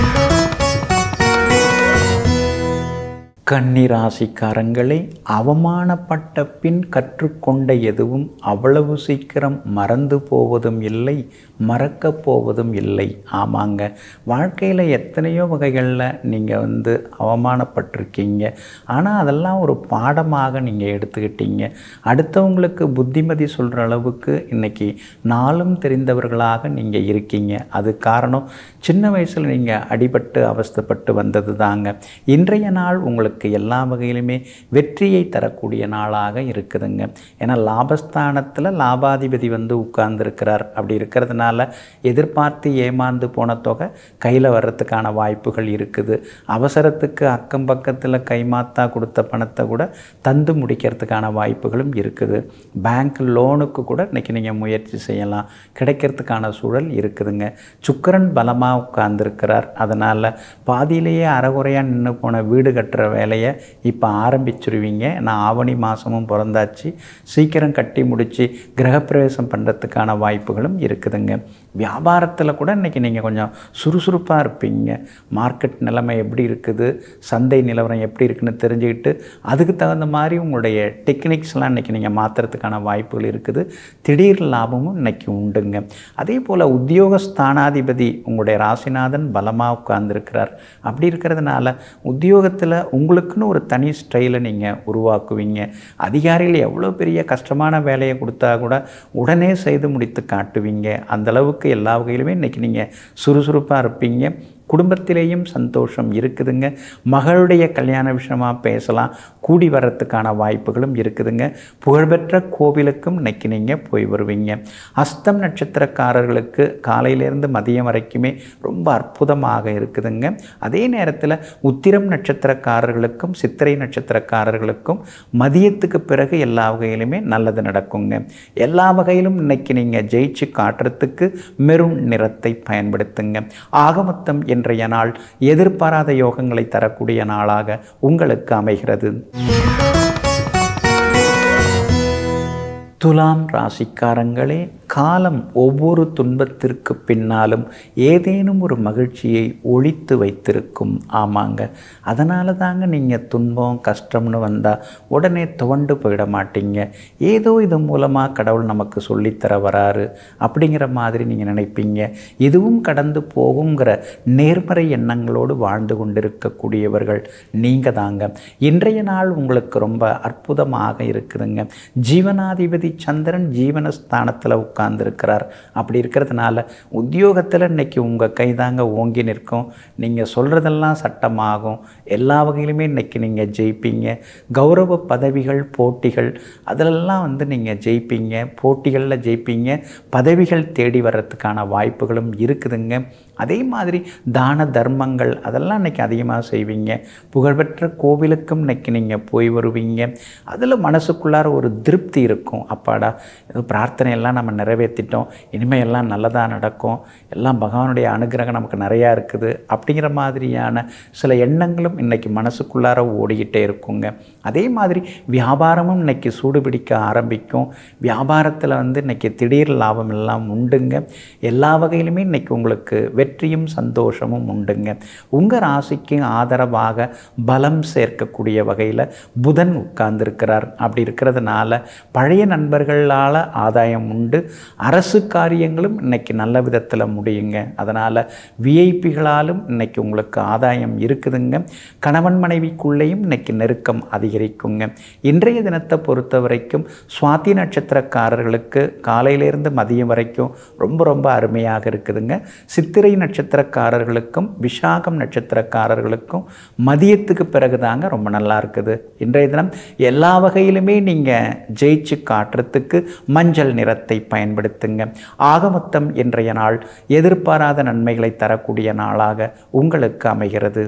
கன்னிராசிக்காரங்களே அவமானப்பட்ட பின் கற்றுக்கொண்ட எதுவும் அவ்வளவு சீக்கிரம் மறந்து போவதும் இல்லை மறக்கப் போவதும் இல்லை ஆமாங்க வாழ்க்கையில் எத்தனையோ வகைகளில் நீங்கள் வந்து அவமானப்பட்டிருக்கீங்க ஆனால் அதெல்லாம் ஒரு பாடமாக நீங்கள் எடுத்துக்கிட்டீங்க அடுத்தவங்களுக்கு புத்திமதி சொல்கிற அளவுக்கு இன்றைக்கி நாளும் தெரிந்தவர்களாக நீங்கள் இருக்கீங்க அது காரணம் சின்ன வயசில் நீங்கள் அடிபட்டு அவஸ்தைப்பட்டு வந்தது தாங்க இன்றைய நாள் உங்களுக்கு எல்லா வகையிலுமே வெற்றியை தரக்கூடிய நாளாக இருக்குதுங்க ஏன்னா லாபஸ்தானத்தில் லாபாதிபதி வந்து உட்கார்ந்துருக்கிறார் அப்படி இருக்கிறதுனால எதிர்பார்த்து ஏமாந்து போன தொகை கையில் வர்றதுக்கான வாய்ப்புகள் இருக்குது அவசரத்துக்கு அக்கம் பக்கத்தில் கைமாத்தா கொடுத்த பணத்தை கூட தந்து முடிக்கிறதுக்கான வாய்ப்புகளும் இருக்குது பேங்க் லோனுக்கு கூட இன்றைக்கி நீங்கள் முயற்சி செய்யலாம் கிடைக்கிறதுக்கான சூழல் இருக்குதுங்க சுக்கரன் பலமாக உட்கார்ந்துருக்கிறார் அதனால் பாதியிலேயே அறகுறையாக நின்று போன வீடு கட்டுற வேலையை இப்போ ஆரம்பிச்சிருவீங்க நான் ஆவணி மாதமும் பிறந்தாச்சு சீக்கிரம் கட்டி முடித்து கிரகப்பிரவேசம் பண்ணுறதுக்கான வாய்ப்புகளும் இருக்குதுங்க வியாபாரத்தில் கூட இன்றைக்கி நீங்கள் கொஞ்சம் சுறுசுறுப்பாக இருப்பீங்க மார்க்கெட் நிலைமை எப்படி இருக்குது சந்தை நிலவரம் எப்படி இருக்குன்னு தெரிஞ்சுக்கிட்டு அதுக்கு தகுந்த மாதிரி உங்களுடைய டெக்னிக்ஸ்லாம் இன்றைக்கி நீங்கள் மாற்றுறதுக்கான வாய்ப்புகள் இருக்குது திடீர் லாபமும் இன்றைக்கி உண்டுங்க அதே போல் உத்தியோக ஸ்தானாதிபதி உங்களுடைய ராசிநாதன் பலமாக உட்கார்ந்துருக்கிறார் அப்படி இருக்கிறதுனால உத்தியோகத்தில் உங்களுக்குன்னு ஒரு தனி ஸ்டைலை நீங்கள் உருவாக்குவீங்க அதிகாரிகள் எவ்வளோ பெரிய கஷ்டமான வேலையை கொடுத்தா கூட உடனே செய்து முடித்து காட்டுவீங்க அந்தளவுக்கு எல்லா வகையிலுமே இன்றைக்கி நீங்கள் சுறுசுறுப்பாக இருப்பீங்க குடும்பத்திலேயும் சந்தோஷம் இருக்குதுங்க மகளுடைய கல்யாண விஷயமாக பேசலாம் கூடி வர்றதுக்கான வாய்ப்புகளும் இருக்குதுங்க புகழ்பெற்ற கோவிலுக்கும் இன்னைக்கு நீங்கள் போய் வருவீங்க அஸ்தம் நட்சத்திரக்காரர்களுக்கு காலையிலேருந்து மதியம் வரைக்குமே ரொம்ப அற்புதமாக இருக்குதுங்க அதே நேரத்தில் உத்திரம் நட்சத்திரக்காரர்களுக்கும் சித்திரை நட்சத்திரக்காரர்களுக்கும் மதியத்துக்கு பிறகு எல்லா வகையிலுமே நல்லது நடக்குங்க எல்லா வகையிலும் இன்னைக்கு நீங்கள் ஜெயிச்சு காட்டுறதுக்கு மெருண் நிறத்தை பயன்படுத்துங்க ஆகமொத்தம் இன்றைய நாள் எதிர்பாராத யோகங்களை தரக்கூடிய நாளாக உங்களுக்கு அமைகிறது துலாம் ராசிக்காரங்களே காலம் ஒவ்வொரு துன்பத்திற்கு பின்னாலும் ஏதேனும் ஒரு மகிழ்ச்சியை ஒழித்து வைத்திருக்கும் ஆமாங்க அதனால தாங்க நீங்கள் துன்பம் கஷ்டம்னு வந்தால் உடனே துவண்டு போயிட மாட்டீங்க ஏதோ இது மூலமாக கடவுள் நமக்கு சொல்லித்தர வராரு அப்படிங்கிற மாதிரி நீங்கள் நினைப்பீங்க இதுவும் கடந்து போகுங்கிற நேர்மறை எண்ணங்களோடு வாழ்ந்து கொண்டிருக்கக்கூடியவர்கள் நீங்கள் தாங்க இன்றைய நாள் உங்களுக்கு ரொம்ப அற்புதமாக இருக்குதுங்க ஜீவனாதிபதி சந்திரன் ஜீவனஸ்தானத்தில் உட்கார்ந்துருக்கிறார் அப்படி இருக்கிறதுனால உத்தியோகத்தில் இன்னைக்கு உங்கள் கை தாங்க ஓங்கி நிற்கும் நீங்கள் சொல்கிறதெல்லாம் சட்டமாகும் எல்லா வகையிலுமே இன்னைக்கு நீங்கள் ஜெயிப்பீங்க கௌரவ பதவிகள் போட்டிகள் அதிலெல்லாம் வந்து நீங்கள் ஜெயிப்பீங்க போட்டிகளில் ஜெயிப்பீங்க பதவிகள் தேடி வர்றதுக்கான வாய்ப்புகளும் இருக்குதுங்க அதே மாதிரி தான தர்மங்கள் அதெல்லாம் இன்னைக்கு அதிகமாக செய்வீங்க புகழ்பெற்ற கோவிலுக்கும் இன்னைக்கு நீங்கள் போய் வருவீங்க அதில் மனசுக்குள்ளார ஒரு திருப்தி இருக்கும் அப்பாடா இது பிரார்த்தனை எல்லாம் நம்ம நிறைவேற்றிட்டோம் இனிமேல் எல்லாம் நல்லதாக நடக்கும் எல்லாம் பகவானுடைய அனுகிரகம் நமக்கு நிறையா இருக்குது அப்படிங்கிற மாதிரியான சில எண்ணங்களும் இன்னைக்கு மனசுக்குள்ளார ஓடிக்கிட்டே இருக்குங்க அதே மாதிரி வியாபாரமும் இன்னைக்கு சூடுபிடிக்க ஆரம்பிக்கும் வியாபாரத்தில் வந்து இன்னைக்கு திடீர் லாபம் எல்லாம் உண்டுங்க எல்லா வகையிலுமே இன்னைக்கு உங்களுக்கு வெற்றியும் சந்தோஷமும் உண்டுங்க உங்கள் ராசிக்கு ஆதரவாக பலம் சேர்க்கக்கூடிய வகையில் புதன் உட்கார்ந்துருக்கிறார் அப்படி இருக்கிறதுனால பழைய நண்பர்களால் ஆதாயம் உண்டு அரசு காரியங்களும் இன்னைக்கு நல்ல விதத்தில் முடியுங்க அதனால் விஐபிகளாலும் இன்னைக்கு உங்களுக்கு ஆதாயம் இருக்குதுங்க கணவன் மனைவிக்குள்ளேயும் இன்னைக்கு நெருக்கம் அதிகரிக்குங்க இன்றைய தினத்தை பொறுத்த வரைக்கும் சுவாதி நட்சத்திரக்காரர்களுக்கு காலையிலேருந்து மதியம் வரைக்கும் ரொம்ப ரொம்ப அருமையாக இருக்குதுங்க சித்திரை நட்சத்திரக்காரர்களுக்கும் விஷாகம் நட்சத்திரக்காரர்களுக்கும் மதியத்துக்கு பிறகு தாங்க ரொம்ப நல்லா இருக்குது இன்றைய தினம் எல்லா வகையிலுமே நீங்கள் ஜெயிச்சு காட்டுறதுக்கு மஞ்சள் நிறத்தை பயன்படுத்துங்க ஆகமொத்தம் இன்றைய நாள் எதிர்பாராத நன்மைகளை தரக்கூடிய நாளாக உங்களுக்கு அமைகிறது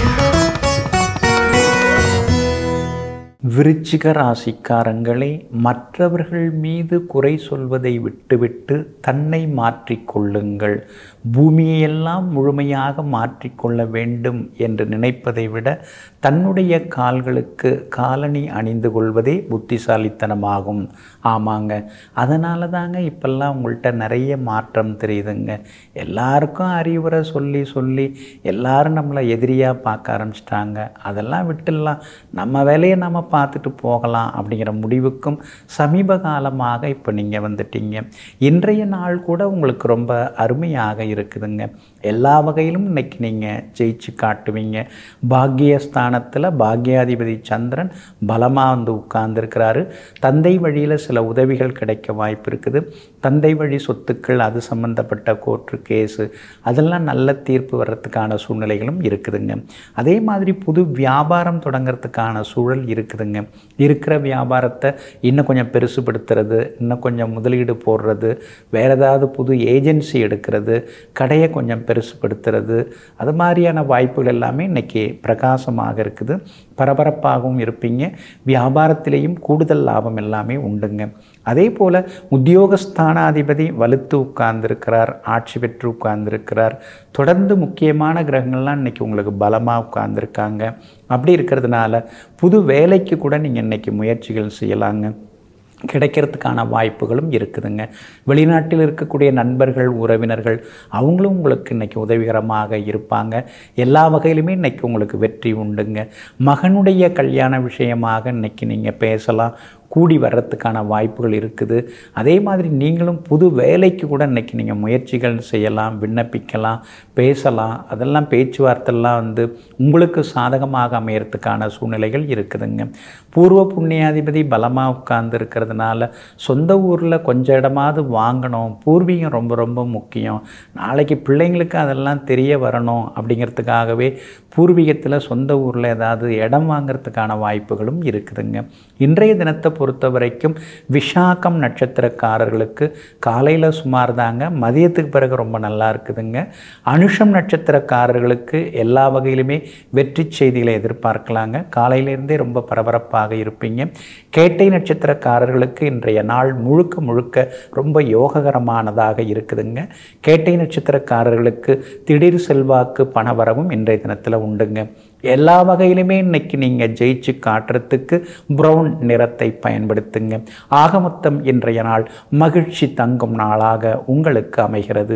விருச்சிக ராசிக்காரங்களே மற்றவர்கள் மீது குறை சொல்வதை விட்டுவிட்டு தன்னை மாற்றிக்கொள்ளுங்கள் பூமியையெல்லாம் முழுமையாக மாற்றிக்கொள்ள வேண்டும் என்று நினைப்பதை விட தன்னுடைய கால்களுக்கு காலணி அணிந்து கொள்வதே புத்திசாலித்தனமாகும் ஆமாங்க அதனால தாங்க இப்பெல்லாம் உங்கள்கிட்ட நிறைய மாற்றம் தெரியுதுங்க எல்லாருக்கும் அறிவுரை சொல்லி சொல்லி எல்லாரும் நம்மளை எதிரியாக பார்க்க ஆரம்பிச்சிட்டாங்க அதெல்லாம் விட்டுடலாம் நம்ம வேலையை நம்ம பார்த்துட்டு போகலாம் அப்படிங்கிற முடிவுக்கும் சமீப காலமாக இப்போ நீங்கள் வந்துட்டீங்க இன்றைய நாள் கூட உங்களுக்கு ரொம்ப அருமையாக இருக்குதுங்க எல்லா வகையிலும் இன்னைக்கு நீங்கள் ஜெயிச்சு காட்டுவீங்க பாக்கியஸ்தானத்தில் பாக்யாதிபதி சந்திரன் பலமாக வந்து உட்கார்ந்துருக்கிறாரு தந்தை வழியில் சில உதவிகள் கிடைக்க வாய்ப்பு இருக்குது தந்தை வழி சொத்துக்கள் அது சம்மந்தப்பட்ட கோர்ட்டு கேஸு அதெல்லாம் நல்ல தீர்ப்பு வர்றதுக்கான சூழ்நிலைகளும் இருக்குதுங்க அதே மாதிரி புது வியாபாரம் தொடங்கிறதுக்கான சூழல் இருக்குதுங்க இருக்கிற வியாபாரத்தை இன்னும் கொஞ்சம் பெருசுபடுத்துறது இன்னும் கொஞ்சம் முதலீடு போடுறது வேறு ஏதாவது புது ஏஜென்சி எடுக்கிறது கடையை கொஞ்சம் பெருசுபடுத்துறது அது மாதிரியான வாய்ப்புகள் எல்லாமே இன்றைக்கி பிரகாசமாக இருக்குது பரபரப்பாகவும் இருப்பீங்க வியாபாரத்திலேயும் கூடுதல் லாபம் எல்லாமே உண்டுங்க அதே போல் உத்தியோகஸ்தானாதிபதி வலுத்து உட்கார்ந்துருக்கிறார் ஆட்சி பெற்று உட்கார்ந்துருக்கிறார் தொடர்ந்து முக்கியமான கிரகங்கள்லாம் இன்றைக்கி உங்களுக்கு பலமாக உட்கார்ந்துருக்காங்க அப்படி இருக்கிறதுனால புது வேலைக்கு கூட நீங்கள் இன்றைக்கி முயற்சிகள் செய்யலாங்க கிடைக்கிறதுக்கான வாய்ப்புகளும் இருக்குதுங்க வெளிநாட்டில் இருக்கக்கூடிய நண்பர்கள் உறவினர்கள் அவங்களும் உங்களுக்கு இன்றைக்கி உதவிகரமாக இருப்பாங்க எல்லா வகையிலுமே இன்றைக்கி உங்களுக்கு வெற்றி உண்டுங்க மகனுடைய கல்யாண விஷயமாக இன்றைக்கி நீங்கள் பேசலாம் கூடி வர்றதுக்கான வாய்ப்புகள் இருக்குது அதே மாதிரி நீங்களும் புது வேலைக்கு கூட இன்றைக்கி நீங்கள் முயற்சிகள் செய்யலாம் விண்ணப்பிக்கலாம் பேசலாம் அதெல்லாம் பேச்சுவார்த்தைலாம் வந்து உங்களுக்கு சாதகமாக அமையறதுக்கான சூழ்நிலைகள் இருக்குதுங்க பூர்வ புண்ணியாதிபதி பலமாக உட்கார்ந்து இருக்கிறதுனால சொந்த ஊரில் கொஞ்சம் இடமாவது வாங்கணும் பூர்வீகம் ரொம்ப ரொம்ப முக்கியம் நாளைக்கு பிள்ளைங்களுக்கு அதெல்லாம் தெரிய வரணும் அப்படிங்கிறதுக்காகவே பூர்வீகத்தில் சொந்த ஊரில் ஏதாவது இடம் வாங்கிறதுக்கான வாய்ப்புகளும் இருக்குதுங்க இன்றைய தினத்தை பொறுத்த வரைக்கும் விஷாகம் நட்சத்திரக்காரர்களுக்கு காலையில் சுமார் தாங்க மதியத்துக்கு பிறகு ரொம்ப நல்லா இருக்குதுங்க அனுஷம் நட்சத்திரக்காரர்களுக்கு எல்லா வகையிலுமே வெற்றி செய்திகளை எதிர்பார்க்கலாங்க காலையிலேருந்தே ரொம்ப பரபரப்பாக இருப்பீங்க கேட்டை நட்சத்திரக்காரர்களுக்கு இன்றைய நாள் முழுக்க முழுக்க ரொம்ப யோககரமானதாக இருக்குதுங்க கேட்டை நட்சத்திரக்காரர்களுக்கு திடீர் செல்வாக்கு பணவரவும் இன்றைய தினத்தில் உண்டுங்க எல்லா வகையிலுமே இன்னைக்கு நீங்கள் ஜெயிச்சு காட்டுறதுக்கு ப்ரௌன் நிறத்தை பயன்படுத்துங்க ஆக மொத்தம் இன்றைய நாள் மகிழ்ச்சி தங்கும் நாளாக உங்களுக்கு அமைகிறது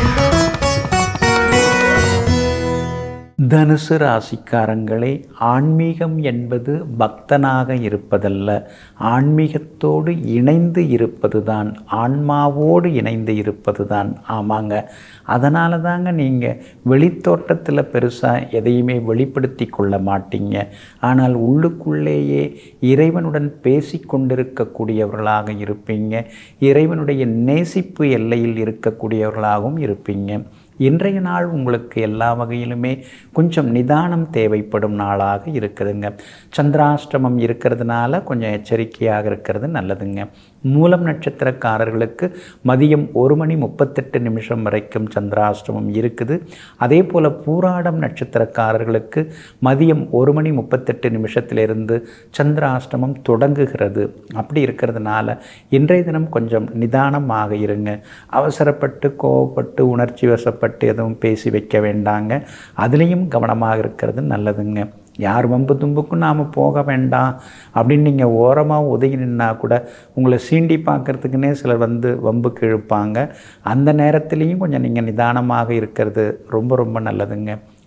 தனுசு ராசிக்காரங்களே ஆன்மீகம் என்பது பக்தனாக இருப்பதல்ல ஆன்மீகத்தோடு இணைந்து இருப்பது தான் ஆன்மாவோடு இணைந்து இருப்பது தான் ஆமாங்க அதனால தாங்க நீங்கள் வெளித்தோட்டத்தில் பெருசாக எதையுமே வெளிப்படுத்தி கொள்ள மாட்டீங்க ஆனால் உள்ளுக்குள்ளேயே இறைவனுடன் பேசி கொண்டிருக்கக்கூடியவர்களாக இருப்பீங்க இறைவனுடைய நேசிப்பு எல்லையில் இருக்கக்கூடியவர்களாகவும் இருப்பீங்க இன்றைய நாள் உங்களுக்கு எல்லா வகையிலுமே கொஞ்சம் நிதானம் தேவைப்படும் நாளாக இருக்குதுங்க சந்திராஷ்டமம் இருக்கிறதுனால கொஞ்சம் எச்சரிக்கையாக இருக்கிறது நல்லதுங்க மூலம் நட்சத்திரக்காரர்களுக்கு மதியம் ஒரு மணி முப்பத்தெட்டு நிமிஷம் வரைக்கும் சந்திராஷ்டமம் இருக்குது அதே போல் பூராடம் நட்சத்திரக்காரர்களுக்கு மதியம் ஒரு மணி முப்பத்தெட்டு நிமிஷத்திலிருந்து சந்திராஷ்டமம் தொடங்குகிறது அப்படி இருக்கிறதுனால இன்றைய தினம் கொஞ்சம் நிதானமாக இருங்க அவசரப்பட்டு கோவப்பட்டு உணர்ச்சி வசப்பட்டு எதுவும் பேசி வைக்க வேண்டாங்க அதுலேயும் கவனமாக இருக்கிறது நல்லதுங்க யார் வம்பு தும்புக்கும் நாம் போக வேண்டாம் அப்படின்னு நீங்கள் ஓரமாக ஒதுங்கி நின்னா கூட உங்களை சீண்டி பார்க்குறதுக்குன்னே சிலர் வந்து வம்புக்கு இழுப்பாங்க அந்த நேரத்துலேயும் கொஞ்சம் நீங்கள் நிதானமாக இருக்கிறது ரொம்ப ரொம்ப நல்லதுங்க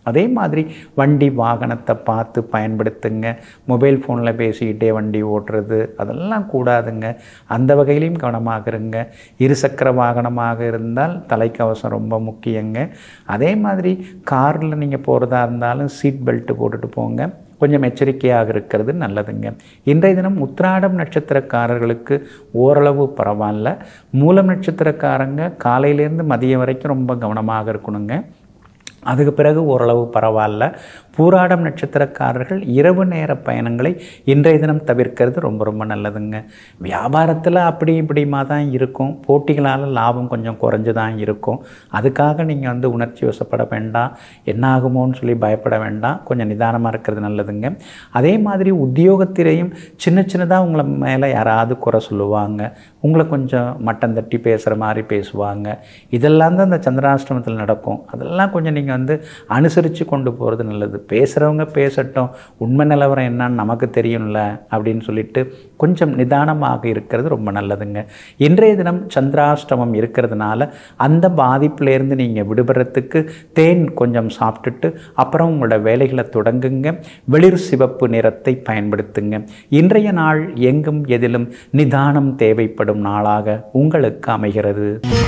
அதே மாதிரி வண்டி வாகனத்தை பார்த்து பயன்படுத்துங்க மொபைல் ஃபோனில் பேசிக்கிட்டே வண்டி ஓட்டுறது அதெல்லாம் கூடாதுங்க அந்த வகையிலையும் கவனமாக இருங்க இருசக்கர வாகனமாக இருந்தால் தலைக்கவசம் ரொம்ப முக்கியங்க அதே மாதிரி காரில் நீங்கள் போகிறதா இருந்தாலும் சீட் பெல்ட் போட்டுட்டு போங்க கொஞ்சம் எச்சரிக்கையாக இருக்கிறது நல்லதுங்க இன்றைய தினம் உத்திராடம் நட்சத்திரக்காரர்களுக்கு ஓரளவு பரவாயில்ல மூலம் நட்சத்திரக்காரங்க காலையிலேருந்து மதியம் வரைக்கும் ரொம்ப கவனமாக இருக்கணுங்க அதுக்கு பிறகு ஓரளவு பரவாயில்ல பூராடம் நட்சத்திரக்காரர்கள் இரவு நேர பயணங்களை இன்றைய தினம் தவிர்க்கிறது ரொம்ப ரொம்ப நல்லதுங்க வியாபாரத்தில் அப்படி இப்படிமா தான் இருக்கும் போட்டிகளால் லாபம் கொஞ்சம் குறைஞ்சு தான் இருக்கும் அதுக்காக நீங்கள் வந்து உணர்ச்சி வசப்பட வேண்டாம் என்ன ஆகுமோன்னு சொல்லி பயப்பட வேண்டாம் கொஞ்சம் நிதானமாக இருக்கிறது நல்லதுங்க அதே மாதிரி உத்தியோகத்திலையும் சின்ன சின்னதாக உங்களை மேலே யாராவது குறை சொல்லுவாங்க உங்களை கொஞ்சம் மட்டம் தட்டி பேசுகிற மாதிரி பேசுவாங்க இதெல்லாம் தான் இந்த சந்திராஷ்டமத்தில் நடக்கும் அதெல்லாம் கொஞ்சம் நீங்கள் வந்து அனுசரித்து கொண்டு போகிறது நல்லது பேசுகிறவங்க பேசட்டும் உண்மை நிலவரம் என்னன்னு நமக்கு தெரியும்ல அப்படின்னு சொல்லிட்டு கொஞ்சம் நிதானமாக இருக்கிறது ரொம்ப நல்லதுங்க இன்றைய தினம் சந்திராஷ்டமம் இருக்கிறதுனால அந்த பாதிப்புலேருந்து நீங்கள் விடுபடுறதுக்கு தேன் கொஞ்சம் சாப்பிட்டுட்டு அப்புறம் உங்களோட வேலைகளை தொடங்குங்க வெளிர் சிவப்பு நிறத்தை பயன்படுத்துங்க இன்றைய நாள் எங்கும் எதிலும் நிதானம் தேவைப்படும் நாளாக உங்களுக்கு அமைகிறது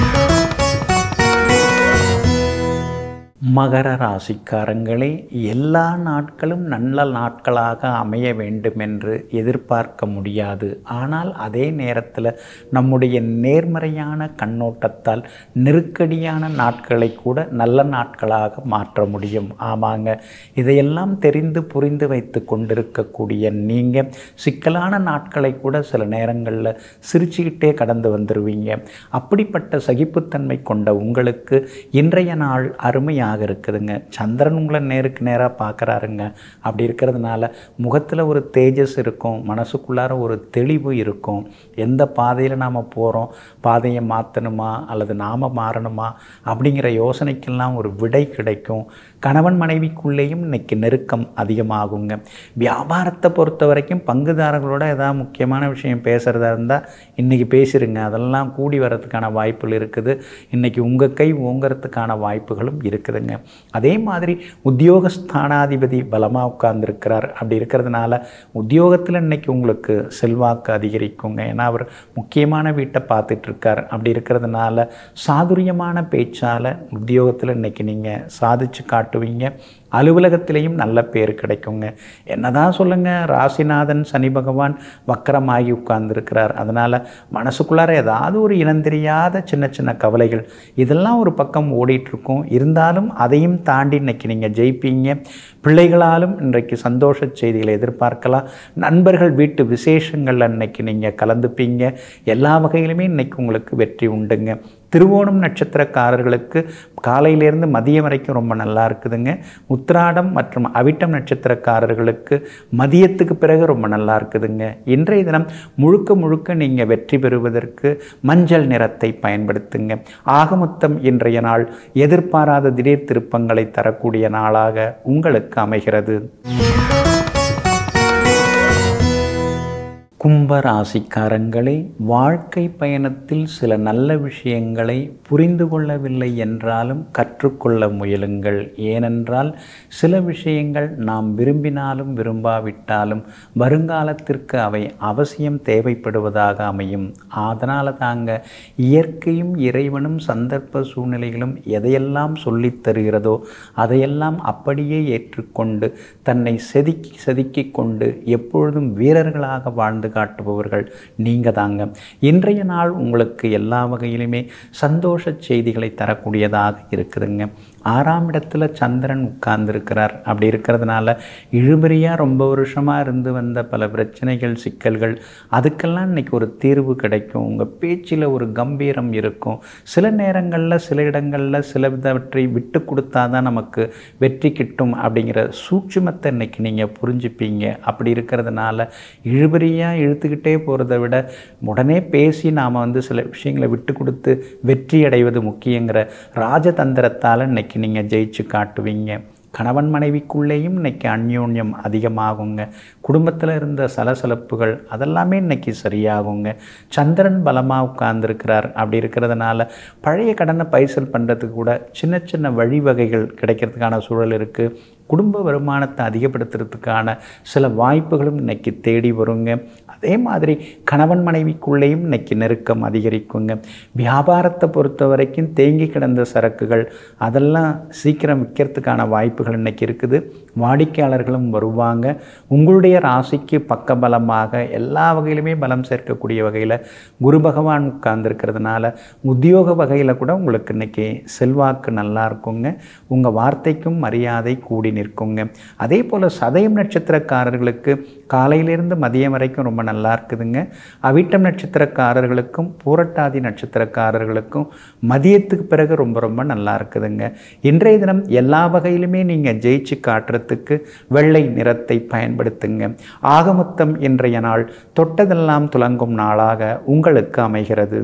மகர ராசிக்காரங்களே எல்லா நாட்களும் நல்ல நாட்களாக அமைய வேண்டும் என்று எதிர்பார்க்க முடியாது ஆனால் அதே நேரத்தில் நம்முடைய நேர்மறையான கண்ணோட்டத்தால் நெருக்கடியான நாட்களை கூட நல்ல நாட்களாக மாற்ற முடியும் ஆமாங்க இதையெல்லாம் தெரிந்து புரிந்து வைத்து கொண்டிருக்கக்கூடிய நீங்கள் சிக்கலான நாட்களை கூட சில நேரங்களில் சிரிச்சுக்கிட்டே கடந்து வந்துடுவீங்க அப்படிப்பட்ட சகிப்புத்தன்மை கொண்ட உங்களுக்கு இன்றைய நாள் அருமையாக அருமையாக இருக்குதுங்க சந்திரன் உங்களை நேருக்கு நேராக பார்க்குறாருங்க அப்படி இருக்கிறதுனால முகத்தில் ஒரு தேஜஸ் இருக்கும் மனசுக்குள்ளார ஒரு தெளிவு இருக்கும் எந்த பாதையில் நாம் போகிறோம் பாதையை மாற்றணுமா அல்லது நாம் மாறணுமா அப்படிங்கிற யோசனைக்கெல்லாம் ஒரு விடை கிடைக்கும் கணவன் மனைவிக்குள்ளேயும் இன்னைக்கு நெருக்கம் அதிகமாகுங்க வியாபாரத்தை பொறுத்த வரைக்கும் பங்குதாரர்களோட ஏதாவது முக்கியமான விஷயம் பேசுகிறதா இருந்தால் இன்றைக்கி பேசிடுங்க அதெல்லாம் கூடி வர்றதுக்கான வாய்ப்புகள் இருக்குது இன்றைக்கி உங்கள் கை ஓங்கிறதுக்கான வாய்ப்புகளும் இருக்குதுங்க அதே மாதிரி உத்தியோகஸ்தானாதிபதி பலமாக உட்கார்ந்துருக்கிறார் அப்படி இருக்கிறதுனால உத்தியோகத்தில் இன்னைக்கு உங்களுக்கு செல்வாக்கு அதிகரிக்குங்க ஏன்னா அவர் முக்கியமான வீட்டை பார்த்துட்ருக்கார் அப்படி இருக்கிறதுனால சாதுரியமான பேச்சால் உத்தியோகத்தில் இன்னைக்கு நீங்கள் சாதிச்சு காட்டுவீங்க அலுவலகத்திலையும் நல்ல பேர் கிடைக்குங்க என்னதான் சொல்லுங்கள் ராசிநாதன் சனி பகவான் வக்கரமாகி உட்கார்ந்துருக்கிறார் அதனால் மனசுக்குள்ளார ஏதாவது ஒரு இனந்தெரியாத சின்ன சின்ன கவலைகள் இதெல்லாம் ஒரு பக்கம் ஓடிட்டுருக்கும் இருந்தாலும் அதையும் தாண்டி இன்னைக்கு நீங்கள் ஜெயிப்பீங்க பிள்ளைகளாலும் இன்றைக்கு சந்தோஷ செய்திகளை எதிர்பார்க்கலாம் நண்பர்கள் வீட்டு விசேஷங்கள் அன்னைக்கு நீங்கள் கலந்துப்பீங்க எல்லா வகையிலுமே இன்னைக்கு உங்களுக்கு வெற்றி உண்டுங்க திருவோணம் நட்சத்திரக்காரர்களுக்கு காலையிலேருந்து மதியம் வரைக்கும் ரொம்ப நல்லா இருக்குதுங்க உத்திராடம் மற்றும் அவிட்டம் நட்சத்திரக்காரர்களுக்கு மதியத்துக்கு பிறகு ரொம்ப நல்லா இருக்குதுங்க இன்றைய தினம் முழுக்க முழுக்க நீங்கள் வெற்றி பெறுவதற்கு மஞ்சள் நிறத்தை பயன்படுத்துங்க ஆகமொத்தம் இன்றைய நாள் எதிர்பாராத திடீர் திருப்பங்களை தரக்கூடிய நாளாக உங்களுக்கு அமைகிறது கும்ப ராசிக்காரங்களே வாழ்க்கை பயணத்தில் சில நல்ல விஷயங்களை புரிந்து கொள்ளவில்லை என்றாலும் கற்றுக்கொள்ள முயலுங்கள் ஏனென்றால் சில விஷயங்கள் நாம் விரும்பினாலும் விரும்பாவிட்டாலும் வருங்காலத்திற்கு அவை அவசியம் தேவைப்படுவதாக அமையும் அதனால தாங்க இயற்கையும் இறைவனும் சந்தர்ப்ப சூழ்நிலைகளும் எதையெல்லாம் சொல்லித் தருகிறதோ அதையெல்லாம் அப்படியே ஏற்றுக்கொண்டு தன்னை செதுக்கி செதுக்கிக் கொண்டு எப்பொழுதும் வீரர்களாக வாழ்ந்து காட்டுபவர்கள் நீங்கள் தாங்க இன்றைய நாள் உங்களுக்கு எல்லா வகையிலுமே சந்தோஷ செய்திகளை தரக்கூடியதாக இருக்குதுங்க ஆறாம் இடத்துல சந்திரன் உட்கார்ந்துருக்கிறார் அப்படி இருக்கிறதுனால இழுபறியாக ரொம்ப வருஷமாக இருந்து வந்த பல பிரச்சனைகள் சிக்கல்கள் அதுக்கெல்லாம் இன்னைக்கு ஒரு தீர்வு கிடைக்கும் உங்கள் பேச்சில் ஒரு கம்பீரம் இருக்கும் சில நேரங்களில் சில இடங்களில் சிலவற்றை விட்டு கொடுத்தா தான் நமக்கு வெற்றி கிட்டும் அப்படிங்கிற சூட்சுமத்தை இன்னைக்கு நீங்கள் புரிஞ்சுப்பீங்க அப்படி இருக்கிறதுனால இழுபறியாக இழுத்துக்கிட்டே போகிறத விட உடனே பேசி நாம் வந்து சில விஷயங்களை விட்டு கொடுத்து வெற்றி அடைவது முக்கியங்கிற ராஜதந்திரத்தால் இன்னைக்கு நீங்கள் ஜெயிச்சு காட்டுவீங்க கணவன் மனைவிக்குள்ளேயும் இன்னைக்கு அந்யோன்யம் அதிகமாகுங்க குடும்பத்தில் இருந்த சலசலப்புகள் அதெல்லாமே இன்னைக்கு சரியாகுங்க சந்திரன் பலமாக உட்கார்ந்துருக்கிறார் அப்படி இருக்கிறதுனால பழைய கடனை பைசல் பண்ணுறதுக்கு கூட சின்ன சின்ன வழிவகைகள் கிடைக்கிறதுக்கான சூழல் இருக்குது குடும்ப வருமானத்தை அதிகப்படுத்துறதுக்கான சில வாய்ப்புகளும் இன்னைக்கு தேடி வருங்க அதே மாதிரி கணவன் மனைவிக்குள்ளேயும் இன்னைக்கு நெருக்கம் அதிகரிக்குங்க வியாபாரத்தை பொறுத்த வரைக்கும் தேங்கி கிடந்த சரக்குகள் அதெல்லாம் சீக்கிரம் விற்கிறதுக்கான வாய்ப்புகள் இன்னைக்கு இருக்குது வாடிக்கையாளர்களும் வருவாங்க உங்களுடைய ராசிக்கு பக்கபலமாக எல்லா வகையிலுமே பலம் சேர்க்கக்கூடிய வகையில் குரு பகவான் உட்கார்ந்துருக்கிறதுனால உத்தியோக வகையில் கூட உங்களுக்கு இன்னைக்கு செல்வாக்கு நல்லா இருக்குங்க உங்கள் வார்த்தைக்கும் மரியாதை கூடி நிற்குங்க அதே போல் சதயம் நட்சத்திரக்காரர்களுக்கு காலையிலேருந்து மதியம் வரைக்கும் ரொம்ப நல்லா இருக்குதுங்க அவிட்டம் நட்சத்திரக்காரர்களுக்கும் பூரட்டாதி நட்சத்திரக்காரர்களுக்கும் மதியத்துக்கு பிறகு ரொம்ப ரொம்ப நல்லா இருக்குதுங்க இன்றைய தினம் எல்லா வகையிலுமே நீங்கள் ஜெயிச்சு காட்டுறதுக்கு வெள்ளை நிறத்தை பயன்படுத்துங்க ஆகமொத்தம் இன்றைய நாள் தொட்டதெல்லாம் துலங்கும் நாளாக உங்களுக்கு அமைகிறது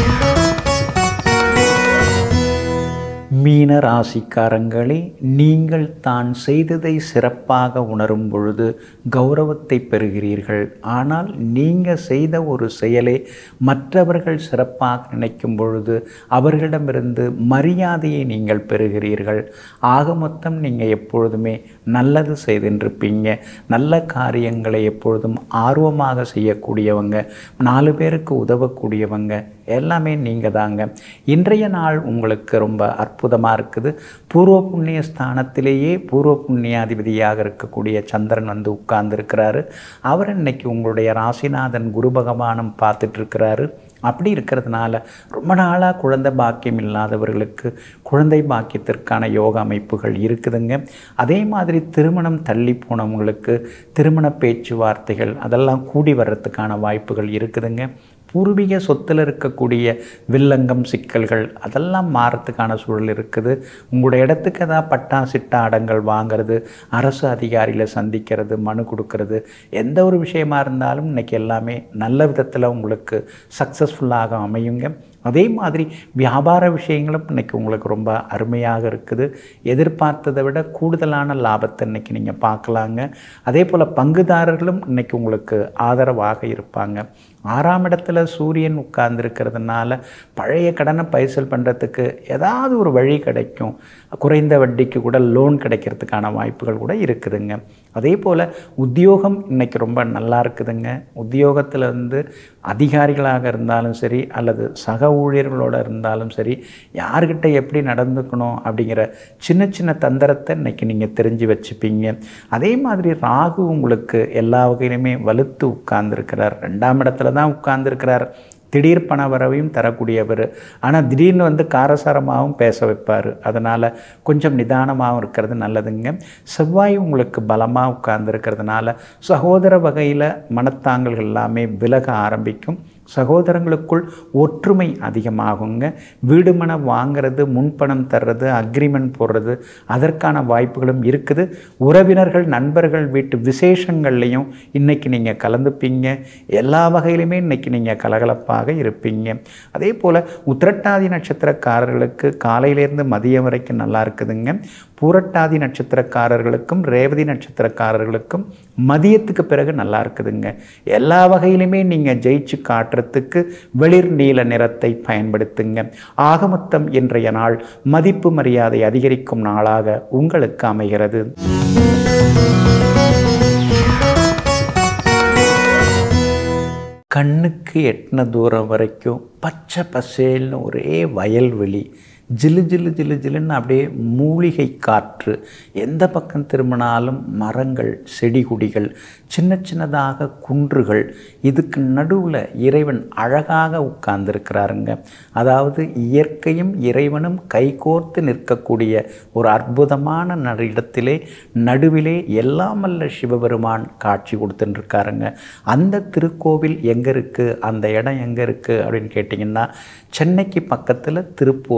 மீன ராசிக்காரங்களே நீங்கள் தான் செய்ததை சிறப்பாக உணரும் பொழுது கௌரவத்தை பெறுகிறீர்கள் ஆனால் நீங்கள் செய்த ஒரு செயலை மற்றவர்கள் சிறப்பாக நினைக்கும் பொழுது அவர்களிடமிருந்து மரியாதையை நீங்கள் பெறுகிறீர்கள் ஆக மொத்தம் நீங்கள் எப்பொழுதுமே நல்லது செய்துருப்பீங்க நல்ல காரியங்களை எப்பொழுதும் ஆர்வமாக செய்யக்கூடியவங்க நாலு பேருக்கு உதவக்கூடியவங்க எல்லாமே நீங்கள் தாங்க இன்றைய நாள் உங்களுக்கு ரொம்ப அற்புதமாக இருக்குது பூர்வ புண்ணிய ஸ்தானத்திலேயே பூர்வ புண்ணியாதிபதியாக இருக்கக்கூடிய சந்திரன் வந்து உட்கார்ந்துருக்கிறாரு அவர் இன்னைக்கு உங்களுடைய ராசிநாதன் குரு பகவானும் பார்த்துட்ருக்கிறாரு அப்படி இருக்கிறதுனால ரொம்ப நாளாக குழந்தை பாக்கியம் இல்லாதவர்களுக்கு குழந்தை பாக்கியத்திற்கான யோக அமைப்புகள் இருக்குதுங்க அதே மாதிரி திருமணம் தள்ளி போனவங்களுக்கு திருமண பேச்சுவார்த்தைகள் அதெல்லாம் கூடி வர்றதுக்கான வாய்ப்புகள் இருக்குதுங்க பூர்வீக சொத்தில் இருக்கக்கூடிய வில்லங்கம் சிக்கல்கள் அதெல்லாம் மாறத்துக்கான சூழல் இருக்குது உங்களுடைய இடத்துக்கு ஏதாவது பட்டா சிட்டா அடங்கள் வாங்கிறது அரசு அதிகாரிகளை சந்திக்கிறது மனு கொடுக்கறது எந்த ஒரு விஷயமா இருந்தாலும் இன்றைக்கி எல்லாமே நல்ல விதத்தில் உங்களுக்கு சக்ஸஸ்ஃபுல்லாக அமையுங்க அதே மாதிரி வியாபார விஷயங்களும் இன்றைக்கி உங்களுக்கு ரொம்ப அருமையாக இருக்குது எதிர்பார்த்ததை விட கூடுதலான லாபத்தை இன்றைக்கி நீங்கள் பார்க்கலாங்க அதே போல் பங்குதாரர்களும் இன்றைக்கி உங்களுக்கு ஆதரவாக இருப்பாங்க ஆறாம் இடத்துல சூரியன் உட்கார்ந்துருக்கிறதுனால பழைய கடனை பைசல் பண்ணுறதுக்கு ஏதாவது ஒரு வழி கிடைக்கும் குறைந்த வட்டிக்கு கூட லோன் கிடைக்கிறதுக்கான வாய்ப்புகள் கூட இருக்குதுங்க அதே போல் உத்தியோகம் இன்றைக்கி ரொம்ப நல்லா இருக்குதுங்க உத்தியோகத்தில் வந்து அதிகாரிகளாக இருந்தாலும் சரி அல்லது சக ஊழியர்களோடு இருந்தாலும் சரி யார்கிட்ட எப்படி நடந்துக்கணும் அப்படிங்கிற சின்ன சின்ன தந்திரத்தை இன்றைக்கி நீங்கள் தெரிஞ்சு வச்சுப்பீங்க அதே மாதிரி ராகு உங்களுக்கு எல்லா வகையிலுமே வலுத்து உட்கார்ந்துருக்கிறார் ரெண்டாம் இடத்துல தான் உட்கார்ந்துருக்கிறார் திடீர் பண வரவையும் தரக்கூடியவர் ஆனால் திடீர்னு வந்து காரசாரமாகவும் பேச வைப்பார் அதனால் கொஞ்சம் நிதானமாகவும் இருக்கிறது நல்லதுங்க செவ்வாய் உங்களுக்கு பலமாக உட்கார்ந்துருக்கிறதுனால சகோதர வகையில் மனத்தாங்கல்கள் எல்லாமே விலக ஆரம்பிக்கும் சகோதரங்களுக்குள் ஒற்றுமை அதிகமாகுங்க வீடு மனை வாங்கிறது முன்பணம் தர்றது அக்ரிமெண்ட் போடுறது அதற்கான வாய்ப்புகளும் இருக்குது உறவினர்கள் நண்பர்கள் வீட்டு விசேஷங்கள்லையும் இன்றைக்கி நீங்கள் கலந்துப்பீங்க எல்லா வகையிலுமே இன்றைக்கி நீங்கள் கலகலப்பாக இருப்பீங்க அதே போல் உத்திரட்டாதி நட்சத்திரக்காரர்களுக்கு காலையிலேருந்து மதியம் வரைக்கும் நல்லா இருக்குதுங்க பூரட்டாதி நட்சத்திரக்காரர்களுக்கும் ரேவதி நட்சத்திரக்காரர்களுக்கும் மதியத்துக்கு பிறகு நல்லா இருக்குதுங்க எல்லா வகையிலுமே நீங்கள் ஜெயிச்சு காட்டுறதுக்கு வெளிர் நீல நிறத்தை பயன்படுத்துங்க ஆகமொத்தம் இன்றைய நாள் மதிப்பு மரியாதை அதிகரிக்கும் நாளாக உங்களுக்கு அமைகிறது கண்ணுக்கு எட்டின தூரம் வரைக்கும் பச்சை பசேல்னு ஒரே வயல்வெளி ஜிலு ஜிலு ஜிலு ஜிலுன்னு அப்படியே மூலிகை காற்று எந்த பக்கம் திரும்பினாலும் மரங்கள் செடி கொடிகள் சின்ன சின்னதாக குன்றுகள் இதுக்கு நடுவில் இறைவன் அழகாக உட்கார்ந்துருக்கிறாருங்க அதாவது இயற்கையும் இறைவனும் கைகோர்த்து நிற்கக்கூடிய ஒரு அற்புதமான ந- இடத்திலே நடுவிலே எல்லாமல்ல சிவபெருமான் காட்சி கொடுத்துட்டுருக்காருங்க அந்த திருக்கோவில் எங்கே இருக்குது அந்த இடம் எங்கே இருக்குது அப்படின்னு கேட்டிங்கன்னா சென்னைக்கு பக்கத்தில் திருப்போரூர்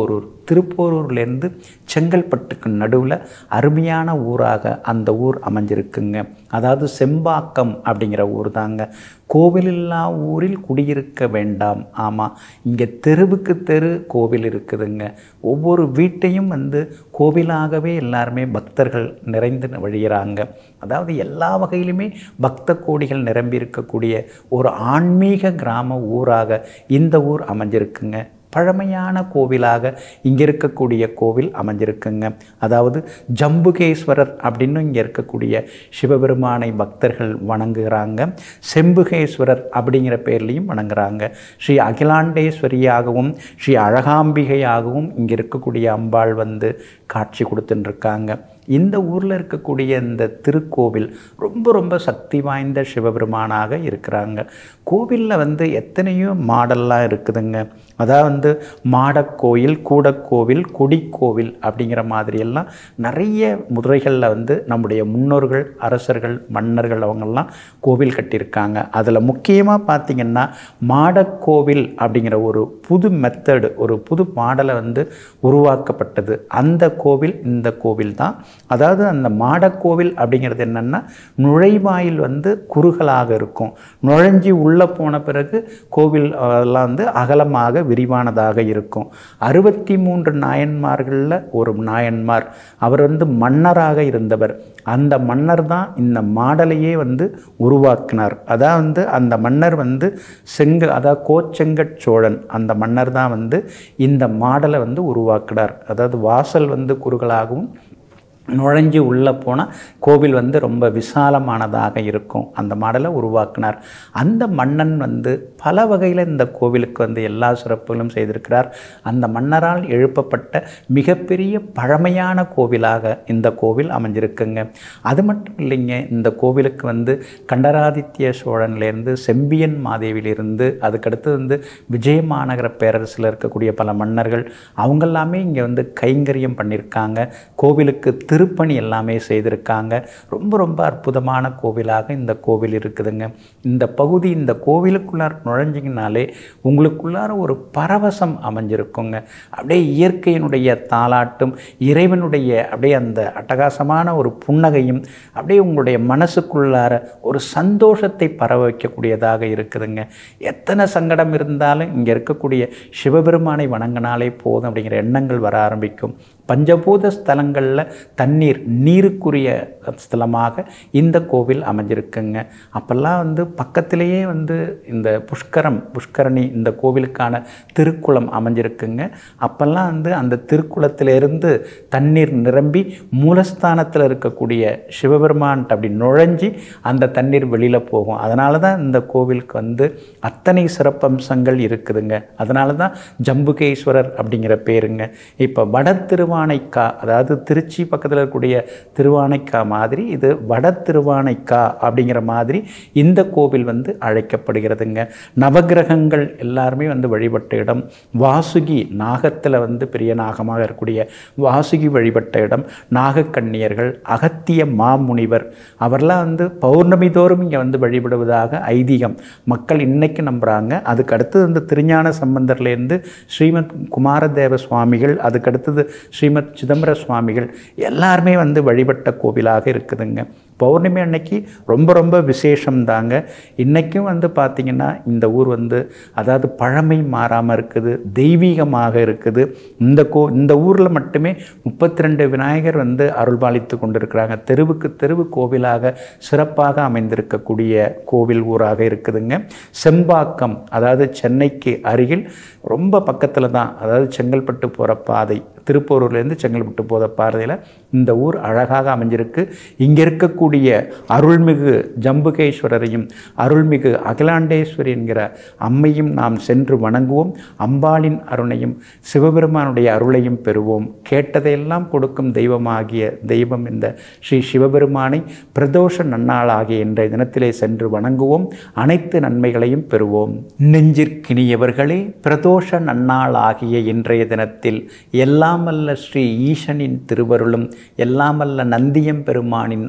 திருப்போரூர்லேருந்து செங்கல்பட்டுக்கு நடுவில் அருமையான ஊராக அந்த ஊர் அமைஞ்சிருக்குங்க அதாவது செம்பாக்கம் அப்படிங்கிற ஊர் தாங்க கோவிலில்லா ஊரில் குடியிருக்க வேண்டாம் ஆமாம் இங்கே தெருவுக்கு தெரு கோவில் இருக்குதுங்க ஒவ்வொரு வீட்டையும் வந்து கோவிலாகவே எல்லாருமே பக்தர்கள் நிறைந்து வழிகிறாங்க அதாவது எல்லா வகையிலுமே பக்த கோடிகள் நிரம்பி இருக்கக்கூடிய ஒரு ஆன்மீக கிராம ஊராக இந்த ஊர் அமைஞ்சிருக்குங்க பழமையான கோவிலாக இங்கே இருக்கக்கூடிய கோவில் அமைஞ்சிருக்குங்க அதாவது ஜம்புகேஸ்வரர் அப்படின்னு இங்கே இருக்கக்கூடிய சிவபெருமானை பக்தர்கள் வணங்குகிறாங்க செம்புகேஸ்வரர் அப்படிங்கிற பேர்லேயும் வணங்குறாங்க ஸ்ரீ அகிலாண்டேஸ்வரியாகவும் ஸ்ரீ அழகாம்பிகையாகவும் இங்கே இருக்கக்கூடிய அம்பாள் வந்து காட்சி கொடுத்துட்டுருக்காங்க இந்த ஊரில் இருக்கக்கூடிய இந்த திருக்கோவில் ரொம்ப ரொம்ப சக்தி வாய்ந்த சிவபெருமானாக இருக்கிறாங்க கோவிலில் வந்து எத்தனையோ மாடல்லாம் இருக்குதுங்க அதாவது வந்து மாடக்கோயில் கூடக்கோவில் கொடிக்கோவில் அப்படிங்கிற மாதிரியெல்லாம் நிறைய முறைகளில் வந்து நம்முடைய முன்னோர்கள் அரசர்கள் மன்னர்கள் அவங்கெல்லாம் கோவில் கட்டியிருக்காங்க அதில் முக்கியமாக பார்த்திங்கன்னா மாடக்கோவில் அப்படிங்கிற ஒரு புது மெத்தடு ஒரு புது மாடலை வந்து உருவாக்கப்பட்டது அந்த கோவில் இந்த கோவில் தான் அதாவது அந்த மாடக்கோவில் அப்படிங்கிறது என்னென்னா நுழைவாயில் வந்து குறுகலாக இருக்கும் நுழைஞ்சி உள்ளே போன பிறகு கோவில் அதெல்லாம் வந்து அகலமாக விரிவானதாக இருக்கும் அறுபத்தி மூன்று நாயன்மார்களில் ஒரு நாயன்மார் அவர் வந்து மன்னராக இருந்தவர் அந்த மன்னர் தான் இந்த மாடலையே வந்து உருவாக்கினார் அதான் வந்து அந்த மன்னர் வந்து செங்க அதாவது கோச்செங்கட் சோழன் அந்த மன்னர் தான் வந்து இந்த மாடலை வந்து உருவாக்கினார் அதாவது வாசல் வந்து குறுகலாகவும் நுழைஞ்சு உள்ளே போனால் கோவில் வந்து ரொம்ப விசாலமானதாக இருக்கும் அந்த மாடலை உருவாக்கினார் அந்த மன்னன் வந்து பல வகையில் இந்த கோவிலுக்கு வந்து எல்லா சிறப்புகளும் செய்திருக்கிறார் அந்த மன்னரால் எழுப்பப்பட்ட மிகப்பெரிய பழமையான கோவிலாக இந்த கோவில் அமைஞ்சிருக்குங்க அது மட்டும் இல்லைங்க இந்த கோவிலுக்கு வந்து கண்டராதித்ய சோழன்லேருந்து செம்பியன் மாதேவியிலிருந்து அதுக்கடுத்து வந்து விஜயமாநகர பேரரசில் இருக்கக்கூடிய பல மன்னர்கள் அவங்கெல்லாமே இங்கே வந்து கைங்கரியம் பண்ணியிருக்காங்க கோவிலுக்கு திருப்பணி எல்லாமே செய்திருக்காங்க ரொம்ப ரொம்ப அற்புதமான கோவிலாக இந்த கோவில் இருக்குதுங்க இந்த பகுதி இந்த கோவிலுக்குள்ளார நுழைஞ்சிங்கனாலே உங்களுக்குள்ளார ஒரு பரவசம் அமைஞ்சிருக்குங்க அப்படியே இயற்கையினுடைய தாலாட்டும் இறைவனுடைய அப்படியே அந்த அட்டகாசமான ஒரு புன்னகையும் அப்படியே உங்களுடைய மனசுக்குள்ளார ஒரு சந்தோஷத்தை பரவ வைக்கக்கூடியதாக இருக்குதுங்க எத்தனை சங்கடம் இருந்தாலும் இங்கே இருக்கக்கூடிய சிவபெருமானை வணங்கினாலே போதும் அப்படிங்கிற எண்ணங்கள் வர ஆரம்பிக்கும் பஞ்சபூத ஸ்தலங்களில் தண்ணீர் நீருக்குரிய ஸ்தலமாக இந்த கோவில் அமைஞ்சிருக்குங்க அப்போல்லாம் வந்து பக்கத்திலேயே வந்து இந்த புஷ்கரம் புஷ்கரணி இந்த கோவிலுக்கான திருக்குளம் அமைஞ்சிருக்குங்க அப்போல்லாம் வந்து அந்த திருக்குளத்திலிருந்து தண்ணீர் நிரம்பி மூலஸ்தானத்தில் இருக்கக்கூடிய சிவபெருமான் அப்படி நுழைஞ்சி அந்த தண்ணீர் வெளியில் போகும் அதனால தான் இந்த கோவிலுக்கு வந்து அத்தனை சிறப்பம்சங்கள் இருக்குதுங்க அதனால தான் ஜம்புகேஸ்வரர் அப்படிங்கிற பேருங்க இப்போ வட திருவானைக்கா அதாவது திருச்சி பக்கத்தில் இருக்கக்கூடிய திருவானைக்கா மாதிரி இது வட திருவானைக்கா அப்படிங்கிற மாதிரி இந்த கோவில் வந்து அழைக்கப்படுகிறதுங்க நவகிரகங்கள் எல்லாருமே வந்து வழிபட்ட இடம் வாசுகி நாகத்தில் வந்து பெரிய நாகமாக இருக்கக்கூடிய வாசுகி வழிபட்ட இடம் நாகக்கண்ணியர்கள் அகத்திய மாமுனிவர் அவர்லாம் வந்து பௌர்ணமி தோறும் இங்கே வந்து வழிபடுவதாக ஐதீகம் மக்கள் இன்னைக்கு நம்புகிறாங்க அதுக்கு அடுத்தது இந்த திருஞான சம்பந்தர்லேருந்து ஸ்ரீமத் குமாரதேவ சுவாமிகள் அதுக்கு அடுத்தது ஸ்ரீமத் சிதம்பர சுவாமிகள் எல்லாருமே வந்து வழிபட்ட கோவிலாக இருக்குதுங்க பௌர்ணமி அன்னைக்கு ரொம்ப ரொம்ப விசேஷம் தாங்க இன்றைக்கும் வந்து பார்த்திங்கன்னா இந்த ஊர் வந்து அதாவது பழமை மாறாமல் இருக்குது தெய்வீகமாக இருக்குது இந்த கோ இந்த ஊரில் மட்டுமே முப்பத்தி ரெண்டு விநாயகர் வந்து அருள்பாலித்து கொண்டிருக்கிறாங்க தெருவுக்கு தெருவு கோவிலாக சிறப்பாக அமைந்திருக்கக்கூடிய கோவில் ஊராக இருக்குதுங்க செம்பாக்கம் அதாவது சென்னைக்கு அருகில் ரொம்ப பக்கத்தில் தான் அதாவது செங்கல்பட்டு போகிற பாதை திருப்பூரூர்லேருந்து செங்கல்பட்டு போகிற பாதையில் இந்த ஊர் அழகாக அமைஞ்சிருக்கு இங்கே இருக்கக்கூடிய அருள்மிகு ஜம்புகேஸ்வரரையும் அருள்மிகு அகிலாண்டேஸ்வரி என்கிற அம்மையும் நாம் சென்று வணங்குவோம் அம்பாளின் அருணையும் சிவபெருமானுடைய அருளையும் பெறுவோம் கேட்டதையெல்லாம் கொடுக்கும் தெய்வமாகிய தெய்வம் இந்த ஸ்ரீ சிவபெருமானை பிரதோஷ நன்னாளாகிய இன்றைய தினத்திலே சென்று வணங்குவோம் அனைத்து நன்மைகளையும் பெறுவோம் நெஞ்சிற்கினியவர்களே பிரதோஷ நன்னாளாகிய இன்றைய தினத்தில் எல்லாமல்ல ஸ்ரீ ஈசனின் திருவருளும் எல்லாமல்ல நந்தியம் பெருமானின் அருளும்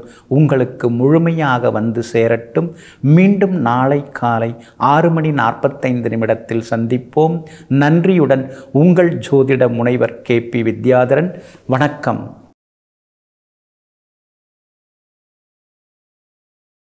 தகவல்களும் உங்களுக்கு முழுமையாக வந்து சேரட்டும் மீண்டும் நாளை காலை ஆறு மணி நாற்பத்தைந்து நிமிடத்தில் சந்திப்போம் நன்றியுடன் உங்கள் ஜோதிட முனைவர் கே பி வித்யாதரன் வணக்கம்